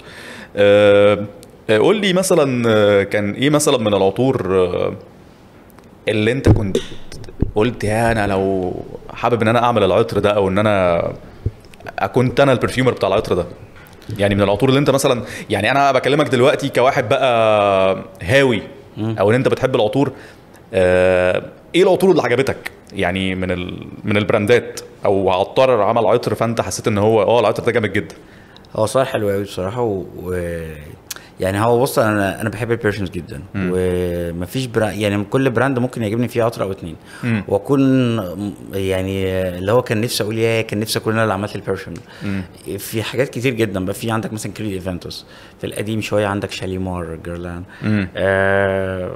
آه، آه، قول لي مثلا آه، كان ايه مثلا من العطور آه، اللي انت كنت قلت يا انا لو حابب ان انا اعمل العطر ده او ان انا كنت انا البرفيومر بتاع العطر ده يعني من العطور اللي انت مثلا يعني انا بكلمك دلوقتي كواحد بقى هاوي او ان انت بتحب العطور آه، ايه العطور اللي عجبتك يعني من ال... من البراندات او عطار عمل عطر فانت حسيت ان هو اه العطر ده جامد جدا هو صار حلو قوي بصراحه و... و... يعني هو بص انا انا بحب البيرفيومز جدا ومفيش براند يعني كل براند ممكن يعجبني فيه عطر او اتنين مم. واكون م- يعني اللي هو كان نفسي اقول يا كان نفسي اكون انا اللي عملت البرفيوم في حاجات كتير جدا بقى في عندك مثلا كريد ايفنتوس في القديم شويه عندك شاليمار جيرلان مم. آه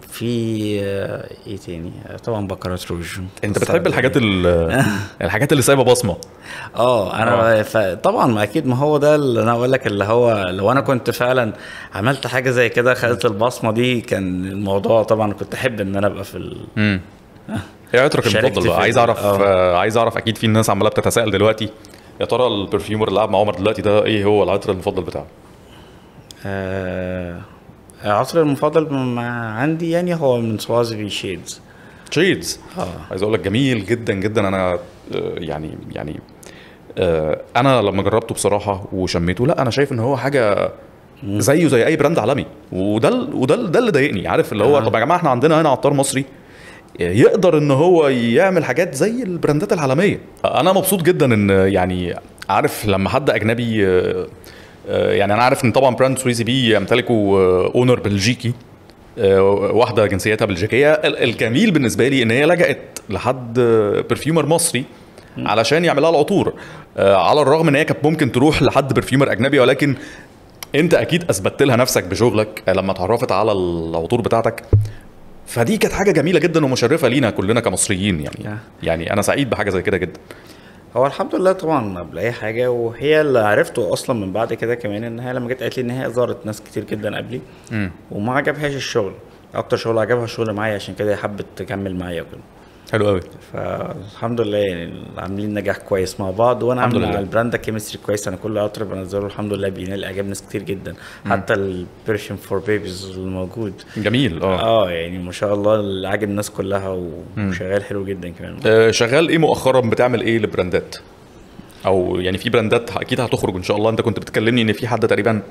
في آه ايه تاني آه، طبعا بكرات روج انت بتحب الحاجات ال- الحاجات اللي سايبه بصمه اه انا ف... طبعا ما اكيد ما هو ده اللي انا اقول لك اللي هو لو انا كنت فعلا عملت حاجه زي كده خدت البصمه دي كان الموضوع طبعا كنت احب ان انا ابقى في ال... امم ايه عطرك شاركت المفضل بقى في عايز ال- اعرف آه. آه. عايز اعرف اكيد في ناس عماله بتتساءل دلوقتي يا ترى البرفيومر اللي قاعد مع عمر دلوقتي ده ايه هو العطر المفضل بتاعه آه... العطر المفضل مع عندي يعني هو من سوازفي شيدز شيدز اه عايز اقول لك جميل جدا جدا انا آه، يعني يعني آه، انا لما جربته بصراحه وشميته لا انا شايف ان هو حاجه زيه زي اي براند عالمي وده ال- وده ال- ده اللي ضايقني عارف اللي هو آه. طب يا جماعه احنا عندنا هنا عطار مصري يقدر ان هو يعمل حاجات زي البراندات العالميه انا مبسوط جدا ان يعني عارف لما حد اجنبي آه، آه، يعني انا عارف ان طبعا براند سويسي بي يمتلكه اونر بلجيكي آه، واحده جنسيتها بلجيكيه ال- الجميل بالنسبه لي ان هي لجأت لحد برفيومر مصري علشان يعمل لها العطور آه، على الرغم ان هي كانت ممكن تروح لحد برفيومر اجنبي ولكن انت اكيد اثبتت لها نفسك بشغلك آه، لما اتعرفت على العطور بتاعتك فدي كانت حاجه جميله جدا ومشرفه لينا كلنا كمصريين يعني آه. يعني انا سعيد بحاجه زي كده جدا هو الحمد لله طبعا قبل اي حاجه وهي اللي عرفته اصلا من بعد كده كمان ان هي لما جت قالت لي ان هي زارت ناس كتير جدا قبلي مم. وما عجبهاش الشغل اكتر شغل عجبها الشغل معايا عشان كده هي حبت تكمل معايا وكده حلو قوي فالحمد لله يعني عاملين نجاح كويس مع بعض وانا الحمد عامل لله. مع البراند ده كيمستري كويس انا كل عطر بنزله الحمد لله بينال اعجاب ناس كتير جدا حتى البرفيوم فور بيبيز الموجود جميل اه اه يعني ما شاء الله اللي عاجب الناس كلها وشغال حلو جدا كمان آه، شغال ايه مؤخرا بتعمل ايه لبراندات او يعني في براندات اكيد هتخرج ان شاء الله انت كنت بتكلمني ان في حد تقريبا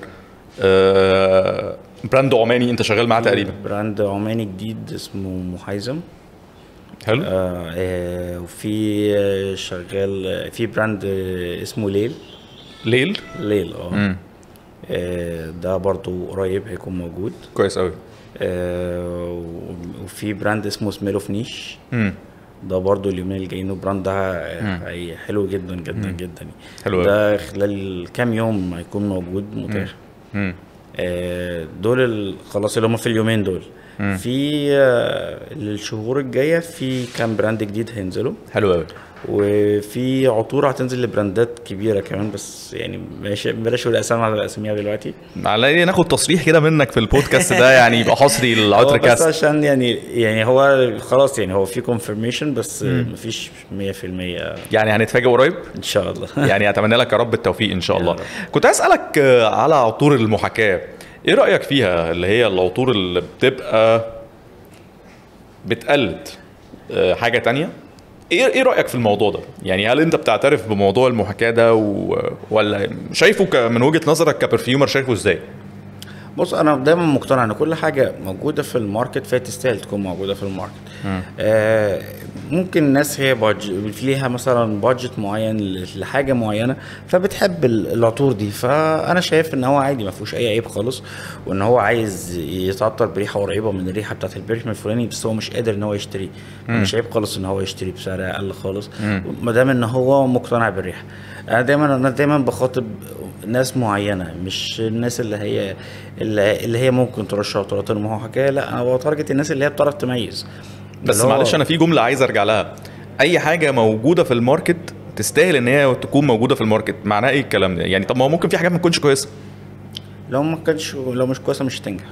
آه، براند عماني انت شغال معاه تقريبا براند عماني جديد اسمه محيزم حلو آه آه وفي آه، شغال آه، في براند آه، اسمه ليل ليل ليل اه مم. آه، ده برضو قريب هيكون موجود كويس قوي آه، وفي براند اسمه سميل اوف نيش مم. ده برضو اليومين الجايين البراند ده آه، هي- حلو جدا جدا جدا حلو ده خلال كام يوم هيكون موجود متاح مم. آه، دول ال- خلاص اللي هم في اليومين دول في آه، الشهور الجايه في كام براند جديد هينزلوا حلو قوي وفي عطور هتنزل لبراندات كبيره كمان بس يعني ماشي بلاش اقول اسامي على اساميها دلوقتي على ناخد تصريح كده منك في البودكاست ده يعني يبقى حصري هو للعطر بس كاست عشان يعني يعني هو خلاص يعني هو في كونفirmation بس مفيش 100% يعني هنتفاجئ قريب ان شاء الله يعني اتمنى لك يا رب التوفيق ان شاء الله يا رب. كنت اسالك آه، على عطور المحاكاه ايه رايك فيها اللي هي العطور اللي بتبقى بتقلد آه، حاجه تانية ايه ايه رايك في الموضوع ده يعني هل انت بتعترف بموضوع المحاكاه ده و... ولا شايفه ك... من وجهه نظرك كبرفيومر شايفه ازاي بص انا دايما مقتنع ان كل حاجه موجوده في الماركت فهي تستاهل تكون موجوده في الماركت آه ممكن الناس هي بادج ليها مثلا بادجت معين لحاجه معينه فبتحب ال- العطور دي فانا شايف ان هو عادي ما فيهوش اي عيب خالص وان هو عايز يتعطر بريحه قريبه من الريحه بتاعت البرفيوم الفلاني بس هو مش قادر ان هو يشتريه مش عيب خالص ان هو يشتري بسعر اقل خالص ما دام ان هو مقتنع بالريحه انا دايما انا دايما بخاطب ناس معينه مش الناس اللي هي اللي, اللي هي ممكن ترشح عطورات ما هو حكايه لا انا بتارجت الناس اللي هي بتعرف تميز بس اللي هو- معلش انا في جمله عايز ارجع لها اي حاجه موجوده في الماركت تستاهل ان هي تكون موجوده في الماركت معناه ايه الكلام ده يعني طب ما هو ممكن في حاجات ما تكونش كويسه لو ما كانش لو مش كويسه مش هتنجح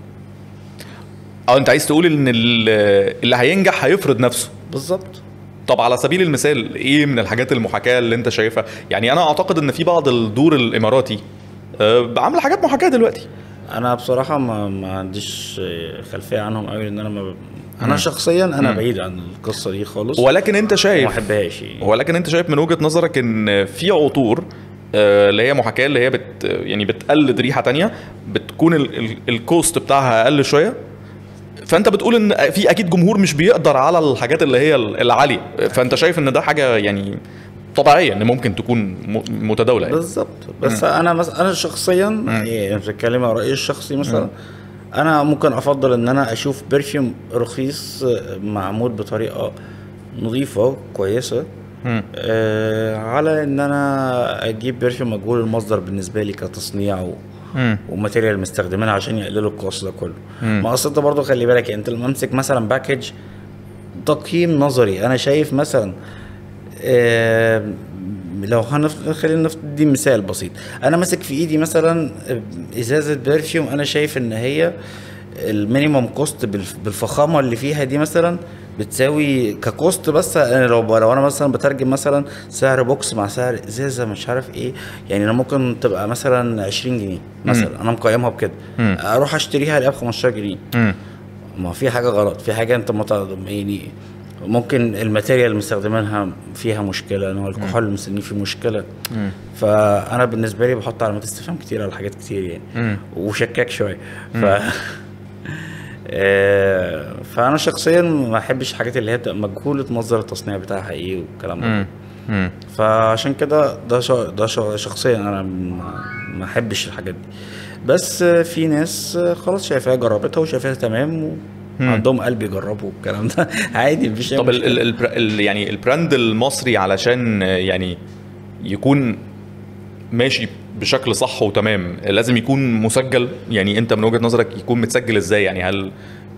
اه انت عايز تقول ان ال- اللي هينجح هيفرض نفسه بالظبط طب على سبيل المثال ايه من الحاجات المحاكاه اللي انت شايفها يعني انا اعتقد ان في بعض الدور الاماراتي آه، عامله حاجات محاكاه دلوقتي انا بصراحه ما, ما عنديش خلفيه عنهم قوي لان انا ما ب... انا شخصيا انا بعيد عن القصه دي خالص ولكن انت ما شايف بحبهاش يعني. ولكن انت شايف من وجهه نظرك ان في عطور آه، اللي هي محاكاه اللي هي بت يعني بتقلد ريحه تانية بتكون ال- ال- الكوست بتاعها اقل شويه فانت بتقول ان في اكيد جمهور مش بيقدر على الحاجات اللي هي ال- العاليه فانت شايف ان ده حاجه يعني طبيعيه ان ممكن تكون م- متداوله يعني. بالظبط بس انا مس... انا شخصيا يعني بتتكلم عن رايي الشخصي مثلا انا ممكن افضل ان انا اشوف برفيوم رخيص آه، معمول بطريقه نظيفه كويسه مم. آه على ان انا اجيب برفيوم مجهول المصدر بالنسبه لي كتصنيع و... مم. وماتيريال مستخدمينها عشان يقللوا الكوست ده كله ما اصل انت برضه خلي بالك يعني انت لما امسك مثلا باكج تقييم نظري انا شايف مثلا آه، لو هنف... خلينا نفرض مثال بسيط انا ماسك في ايدي مثلا ازازه برفيوم انا شايف ان هي المينيمم كوست بالف- بالفخامه اللي فيها دي مثلا بتساوي ككوست بس انا لو لو انا مثلا بترجم مثلا سعر بوكس مع سعر ازازه مش عارف ايه يعني انا ممكن تبقى مثلا 20 جنيه مثلا انا مقيمها بكده اروح اشتريها الاقيها ب 15 جنيه مم. ما في حاجه غلط في حاجه انت مت... يعني ممكن الماتيريال اللي مستخدمينها فيها مشكله ان هو الكحول اللي مستخدمين فيه مشكله فانا بالنسبه لي بحط علامات استفهام كتير على حاجات كتير يعني مم. وشكاك شويه ف آه، فانا شخصيا ما بحبش الحاجات اللي هي بتبقى مجهوله مصدر التصنيع بتاعها ايه والكلام ده مم. مم. فعشان كده ده شا... ده شا... شخصيا انا ما ما احبش الحاجات دي بس في ناس خلاص شايفاها جربتها وشايفاها تمام وعندهم قلب يجربوا الكلام ده عادي مفيش أي طب ال مشكلة. ال ال ال يعني البراند المصري علشان آه، يعني يكون ماشي بشكل صح وتمام لازم يكون مسجل يعني انت من وجهة نظرك يكون متسجل ازاي يعني هل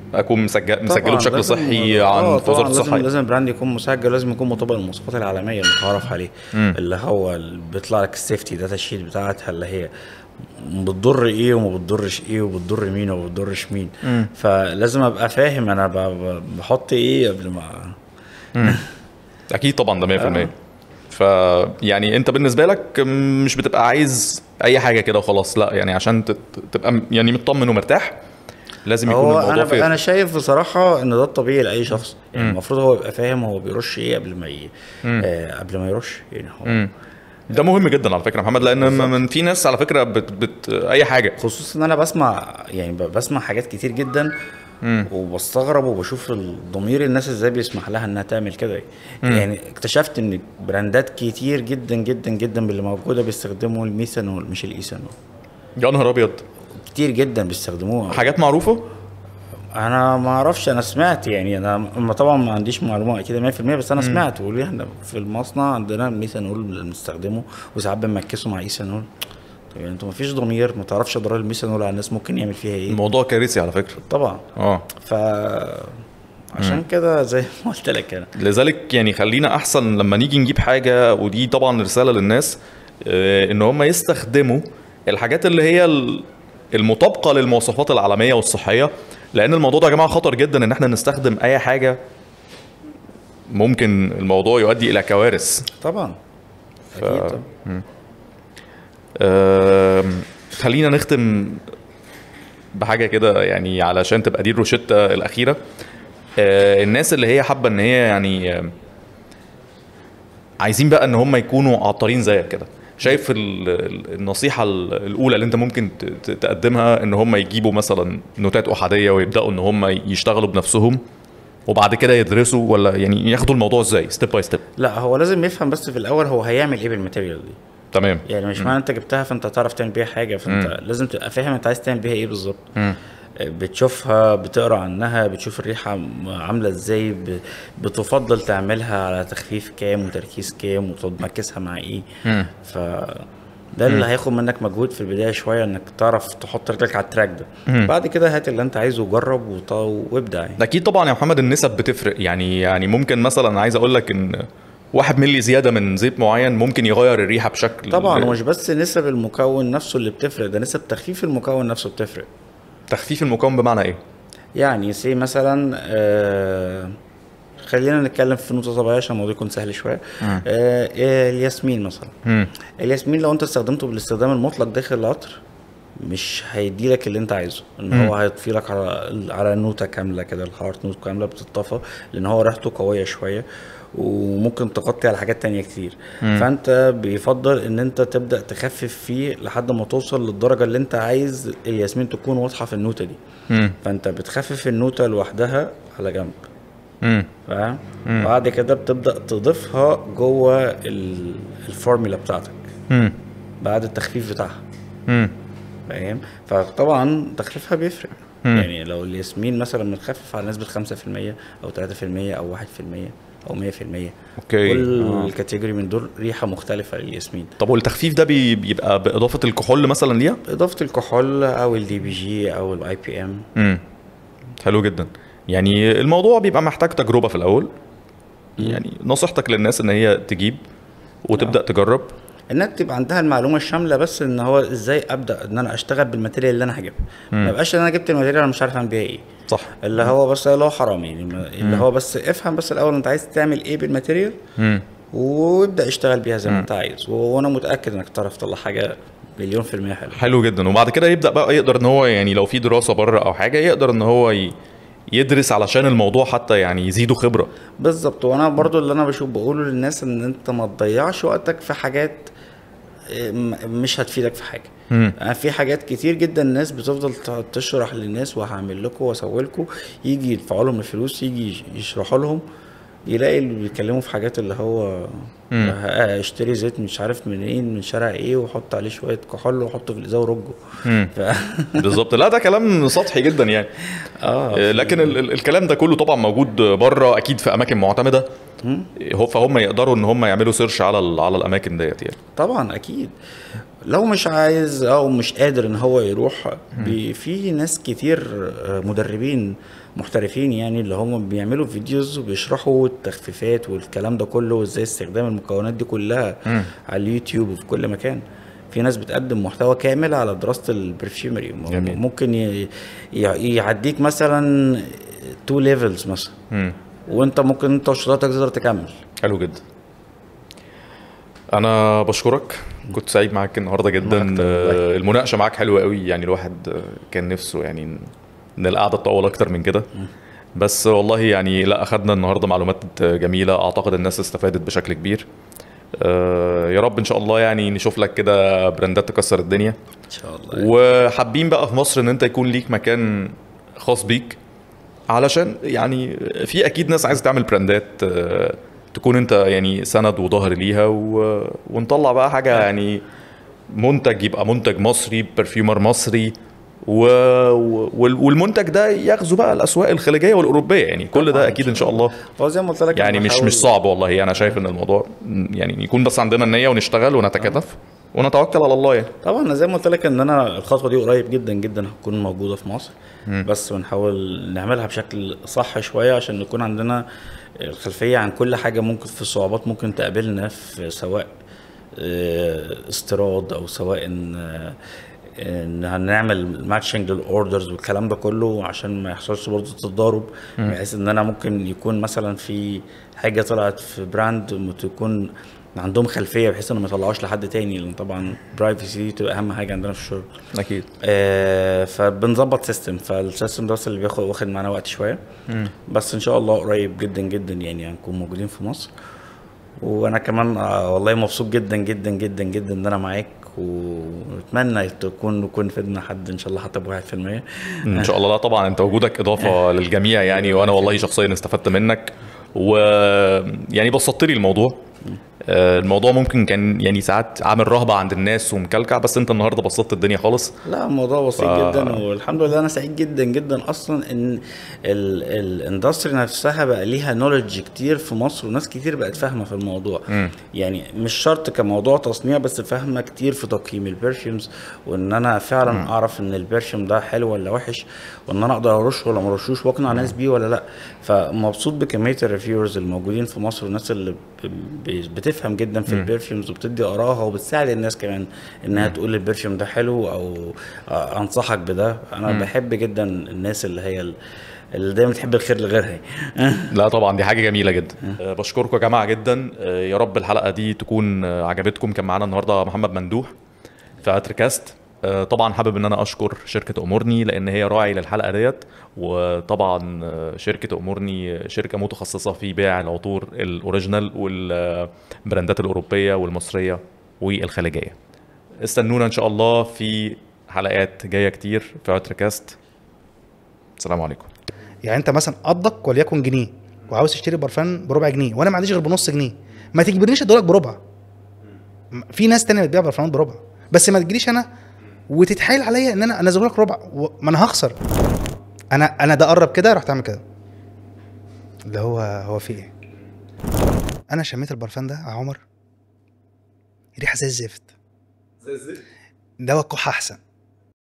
اكون مسجل مسجله طبعاً بشكل لازم- صحي عن آه، في طبعاً وزاره لازم الصحه لازم البراند يكون مسجل لازم يكون مطابق للمواصفات العالميه المتعارف عليه مم. اللي هو اللي بيطلع لك السيفتي داتا شيت بتاعتها اللي هي بتضر ايه وما بتضرش ايه وبتضر مين وما بتضرش مين مم. فلازم ابقى فاهم انا ب- ب- بحط ايه قبل ما اكيد طبعا ده 100% آه. ف يعني انت بالنسبه لك مش بتبقى عايز اي حاجه كده وخلاص لا يعني عشان تت- تبقى م- يعني مطمن ومرتاح لازم يكون هو الموضوع انا فيه انا شايف بصراحه ان ده الطبيعي لاي شخص يعني المفروض هو يبقى فاهم هو بيرش ايه قبل ما ي... آه قبل ما يرش يعني هو مم. ده مهم جدا على فكره يا محمد لان م- من في ناس على فكره بت, بت اي حاجه خصوصا ان انا بسمع يعني ب- بسمع حاجات كتير جدا وبستغرب وبشوف الضمير الناس ازاي بيسمح لها انها تعمل كده يعني اكتشفت ان براندات كتير جدا جدا جدا باللي موجوده بيستخدموا الميثانول مش الايثانول يا نهار ابيض كتير جدا بيستخدموها حاجات معروفه انا ما اعرفش انا سمعت يعني انا ما طبعا ما عنديش معلومه اكيد 100% بس انا سمعت بيقولوا لي احنا في المصنع عندنا ميثانول بنستخدمه وساعات بنمكسه مع ايثانول طب يعني انتوا ما فيش ضمير ما تعرفش اضرار الميثانول على الناس ممكن يعمل فيها ايه الموضوع كارثي على فكره طبعا اه ف عشان كده زي ما قلت لك انا لذلك يعني خلينا احسن لما نيجي نجيب حاجه ودي طبعا رساله للناس آه، ان هم يستخدموا الحاجات اللي هي ال- المطابقه للمواصفات العالميه والصحيه لان الموضوع ده يا جماعه خطر جدا ان احنا نستخدم اي حاجه ممكن الموضوع يؤدي الى كوارث طبعا اكيد طبعاً. آم، خلينا نختم بحاجه كده يعني علشان تبقى دي الروشته الاخيره آه، الناس اللي هي حابه ان هي يعني آم، عايزين بقى ان هم يكونوا عطارين زيك كده شايف ال- ال- النصيحه ال- الاولى اللي انت ممكن ت- ت- تقدمها ان هم يجيبوا مثلا نوتات احاديه ويبداوا ان هم يشتغلوا بنفسهم وبعد كده يدرسوا ولا يعني ياخدوا الموضوع ازاي ستيب باي ستيب لا هو لازم يفهم بس في الاول هو هيعمل ايه بالماتيريال دي تمام يعني مش معنى انت جبتها فانت تعرف تعمل بيها حاجه فانت لازم تبقى فاهم انت عايز تعمل بيها ايه بالظبط مم. بتشوفها بتقرا عنها بتشوف الريحه م- عامله ازاي ب- بتفضل تعملها على تخفيف كام وتركيز كام وتمكسها مع ايه مم. ف ده اللي هياخد منك مجهود في البدايه شويه انك تعرف تحط رجلك على التراك ده بعد كده هات اللي انت عايزه وجرب وط- وابدع يعني اكيد طبعا يا محمد النسب بتفرق يعني يعني ممكن مثلا عايز اقول لك ان واحد ملي زياده من زيت معين ممكن يغير الريحه بشكل طبعا ومش بس نسب المكون نفسه اللي بتفرق ده نسب تخفيف المكون نفسه بتفرق تخفيف المكون بمعنى ايه؟ يعني سي مثلا آه خلينا نتكلم في نقطه طبيعيه عشان الموضوع يكون سهل شويه آه آه، الياسمين مثلا مم. الياسمين لو انت استخدمته بالاستخدام المطلق داخل العطر مش هيدي لك اللي انت عايزه ان هو هيطفي لك على على نوته كامله كده الهارت نوت كامله بتطفى لان هو ريحته قويه شويه وممكن تغطي على حاجات تانية كتير فانت بيفضل ان انت تبدا تخفف فيه لحد ما توصل للدرجه اللي انت عايز الياسمين تكون واضحه في النوته دي مم. فانت بتخفف النوته لوحدها على جنب مم. فاهم بعد كده بتبدا تضيفها جوه ال- الفورمولا بتاعتك مم. بعد التخفيف بتاعها مم. فاهم فطبعا تخفيفها بيفرق مم. يعني لو الياسمين مثلا متخفف على نسبه 5% او 3% او 1% او 100% اوكي كل آه. الكاتيجوري من دول ريحه مختلفه للياسمين طب والتخفيف ده بي- بيبقى باضافه الكحول مثلا ليها؟ اضافه الكحول او الدي بي جي او الاي بي ام مم. حلو جدا يعني الموضوع بيبقى محتاج تجربه في الاول يعني نصيحتك للناس ان هي تجيب وتبدا تجرب انها تبقى عندها المعلومه الشامله بس ان هو ازاي ابدا ان انا اشتغل بالماتيريال اللي انا هجيبها ما يبقاش ان انا جبت الماتيريال انا مش عارف اعمل بيها ايه صح اللي هو بس اللي هو حرام يعني ما- اللي هو بس افهم بس الاول انت عايز تعمل ايه بالماتيريال مم. وابدا اشتغل بيها زي ما انت عايز و- وانا متاكد انك تعرف تطلع حاجه مليون في المية حلو حلو جدا وبعد كده يبدا بقى يقدر ان هو يعني لو في دراسه بره او حاجه يقدر ان هو ي... يدرس علشان الموضوع حتى يعني يزيده خبره بالظبط وانا برضو اللي انا بشوف بقوله للناس ان انت ما تضيعش وقتك في حاجات اه، م- مش هتفيدك في حاجه مم. يعني في حاجات كتير جدا الناس بتفضل ت- تشرح للناس وهعمل لكم واسوي لكم يجي يدفعوا لهم الفلوس يجي يشرحوا لهم يلاقي اللي بيتكلموا في حاجات اللي هو مم. ه- اشتري زيت مش عارف منين من شارع ايه وحط عليه شويه كحول وحطه في الازازه ورجه مم. ف... بالظبط لا ده كلام سطحي جدا يعني اه آه، لكن ال- ال- الكلام ده كله طبعا موجود بره اكيد في اماكن معتمده هو فهم يقدروا ان هم يعملوا سيرش على ال- على الاماكن ديت يعني طبعا اكيد لو مش عايز او مش قادر ان هو يروح بي في ناس كتير آه، مدربين محترفين يعني اللي هم بيعملوا فيديوز وبيشرحوا التخفيفات والكلام ده كله وازاي استخدام المكونات دي كلها على اليوتيوب وفي كل مكان في ناس بتقدم محتوى كامل على دراسة البرفيومري م- جميل. ممكن ي- ي- يعديك مثلا تو ليفلز مثلا مم. وانت ممكن انت وشطارتك تقدر تكمل حلو جدا انا بشكرك كنت سعيد معاك النهارده جدا أكتر والله. آه، المناقشه معاك حلوه قوي يعني الواحد آه، كان نفسه يعني ان القعده تطول اكتر من كده بس والله يعني لا اخدنا النهارده معلومات جميله اعتقد الناس استفادت بشكل كبير آه، يا رب ان شاء الله يعني نشوف لك كده براندات تكسر الدنيا ان شاء الله وحابين بقى في مصر ان انت يكون ليك مكان خاص بيك علشان يعني في اكيد ناس عايزه تعمل براندات آه، تكون انت يعني سند وظهر ليها و... ونطلع بقى حاجه يعني منتج يبقى منتج مصري برفيومر مصري و... وال- والمنتج ده يغزو بقى الاسواق الخليجيه والاوروبيه يعني كل طبعاً ده إن اكيد شاء ان شاء الله هو زي ما قلت لك يعني أنا مش بحاول- مش صعب والله انا شايف ان الموضوع يعني يكون بس عندنا النيه ونشتغل ونتكاتف ونتوكل على الله يعني طبعا انا زي ما قلت لك ان انا الخطوه دي قريب جدا جدا هتكون موجوده في مصر بس بنحاول نعملها بشكل صح شويه عشان نكون عندنا الخلفيه عن كل حاجه ممكن في صعوبات ممكن تقابلنا في سواء آه، استيراد او سواء ان آه، ان هنعمل ماتشنج للاوردرز والكلام ده كله عشان ما يحصلش برضه تضارب بحيث ان انا ممكن يكون مثلا في حاجه طلعت في براند تكون عندهم خلفيه بحيث انه ما يطلعوش لحد تاني لان طبعا برايفسي دي تبقى اهم حاجه عندنا في الشغل اكيد آه فبنظبط سيستم فالسيستم ده بس اللي بياخد واخد معانا وقت شويه بس ان شاء الله قريب جدا جدا يعني هنكون موجودين في مصر وانا كمان آه والله مبسوط جدا جدا جدا جدا ان انا معاك ونتمنى تكون نكون فدنا حد ان شاء الله حتى بواحد في المية ان شاء الله لا طبعا انت وجودك اضافه للجميع يعني وانا والله شخصيا استفدت منك و يعني بسطت لي الموضوع آه، الموضوع ممكن كان يعني ساعات عامل رهبه عند الناس ومكلكع بس انت النهارده بسطت الدنيا خالص لا الموضوع بسيط ف- جدا والحمد لله انا سعيد جدا جدا اصلا ان الاندستري نفسها بقى ليها نولج كتير في مصر وناس كتير بقت فاهمه في الموضوع يعني مش شرط كموضوع تصنيع بس فاهمه كتير في تقييم البرفيومز وان انا فعلا اعرف ان البرفيوم ده حلو ولا وحش وان انا اقدر ارشه ولا ما ارشوش واقنع ناس بيه ولا لا فمبسوط بكميه الريفيورز الموجودين في مصر والناس اللي ب- ب- بتفهم جدا في البرفيومز وبتدي اراها وبتساعد الناس كمان انها تقول البرفيوم ده حلو او آه، انصحك بده انا بحب جدا الناس اللي هي ال- اللي دايما تحب الخير لغيرها لا طبعا دي حاجه جميله جدا آه، بشكركم يا جماعه جدا آه، يا رب الحلقه دي تكون آه، عجبتكم كان معانا النهارده محمد مندوح في اتركاست آه، طبعا حابب ان انا اشكر شركه امورني لان هي راعي للحلقه ديت وطبعا آه، شركه امورني شركه متخصصه في بيع العطور الاوريجينال والبراندات الاوروبيه والمصريه والخليجيه استنونا ان شاء الله في حلقات جايه كتير في اتركاست السلام عليكم يعني انت مثلا قبضك وليكن جنيه وعاوز تشتري برفان بربع جنيه وانا ما عنديش غير بنص جنيه ما تجبرنيش ادولك بربع م- في ناس تانية بتبيع برفانات بربع بس ما تجريش انا وتتحايل عليا ان انا انزله لك ربع و- ما انا هخسر انا انا ده قرب كده رحت اعمل كده اللي هو هو في ايه انا شميت البرفان ده يا عمر ريحه زي الزفت زي الزفت دواء كحه احسن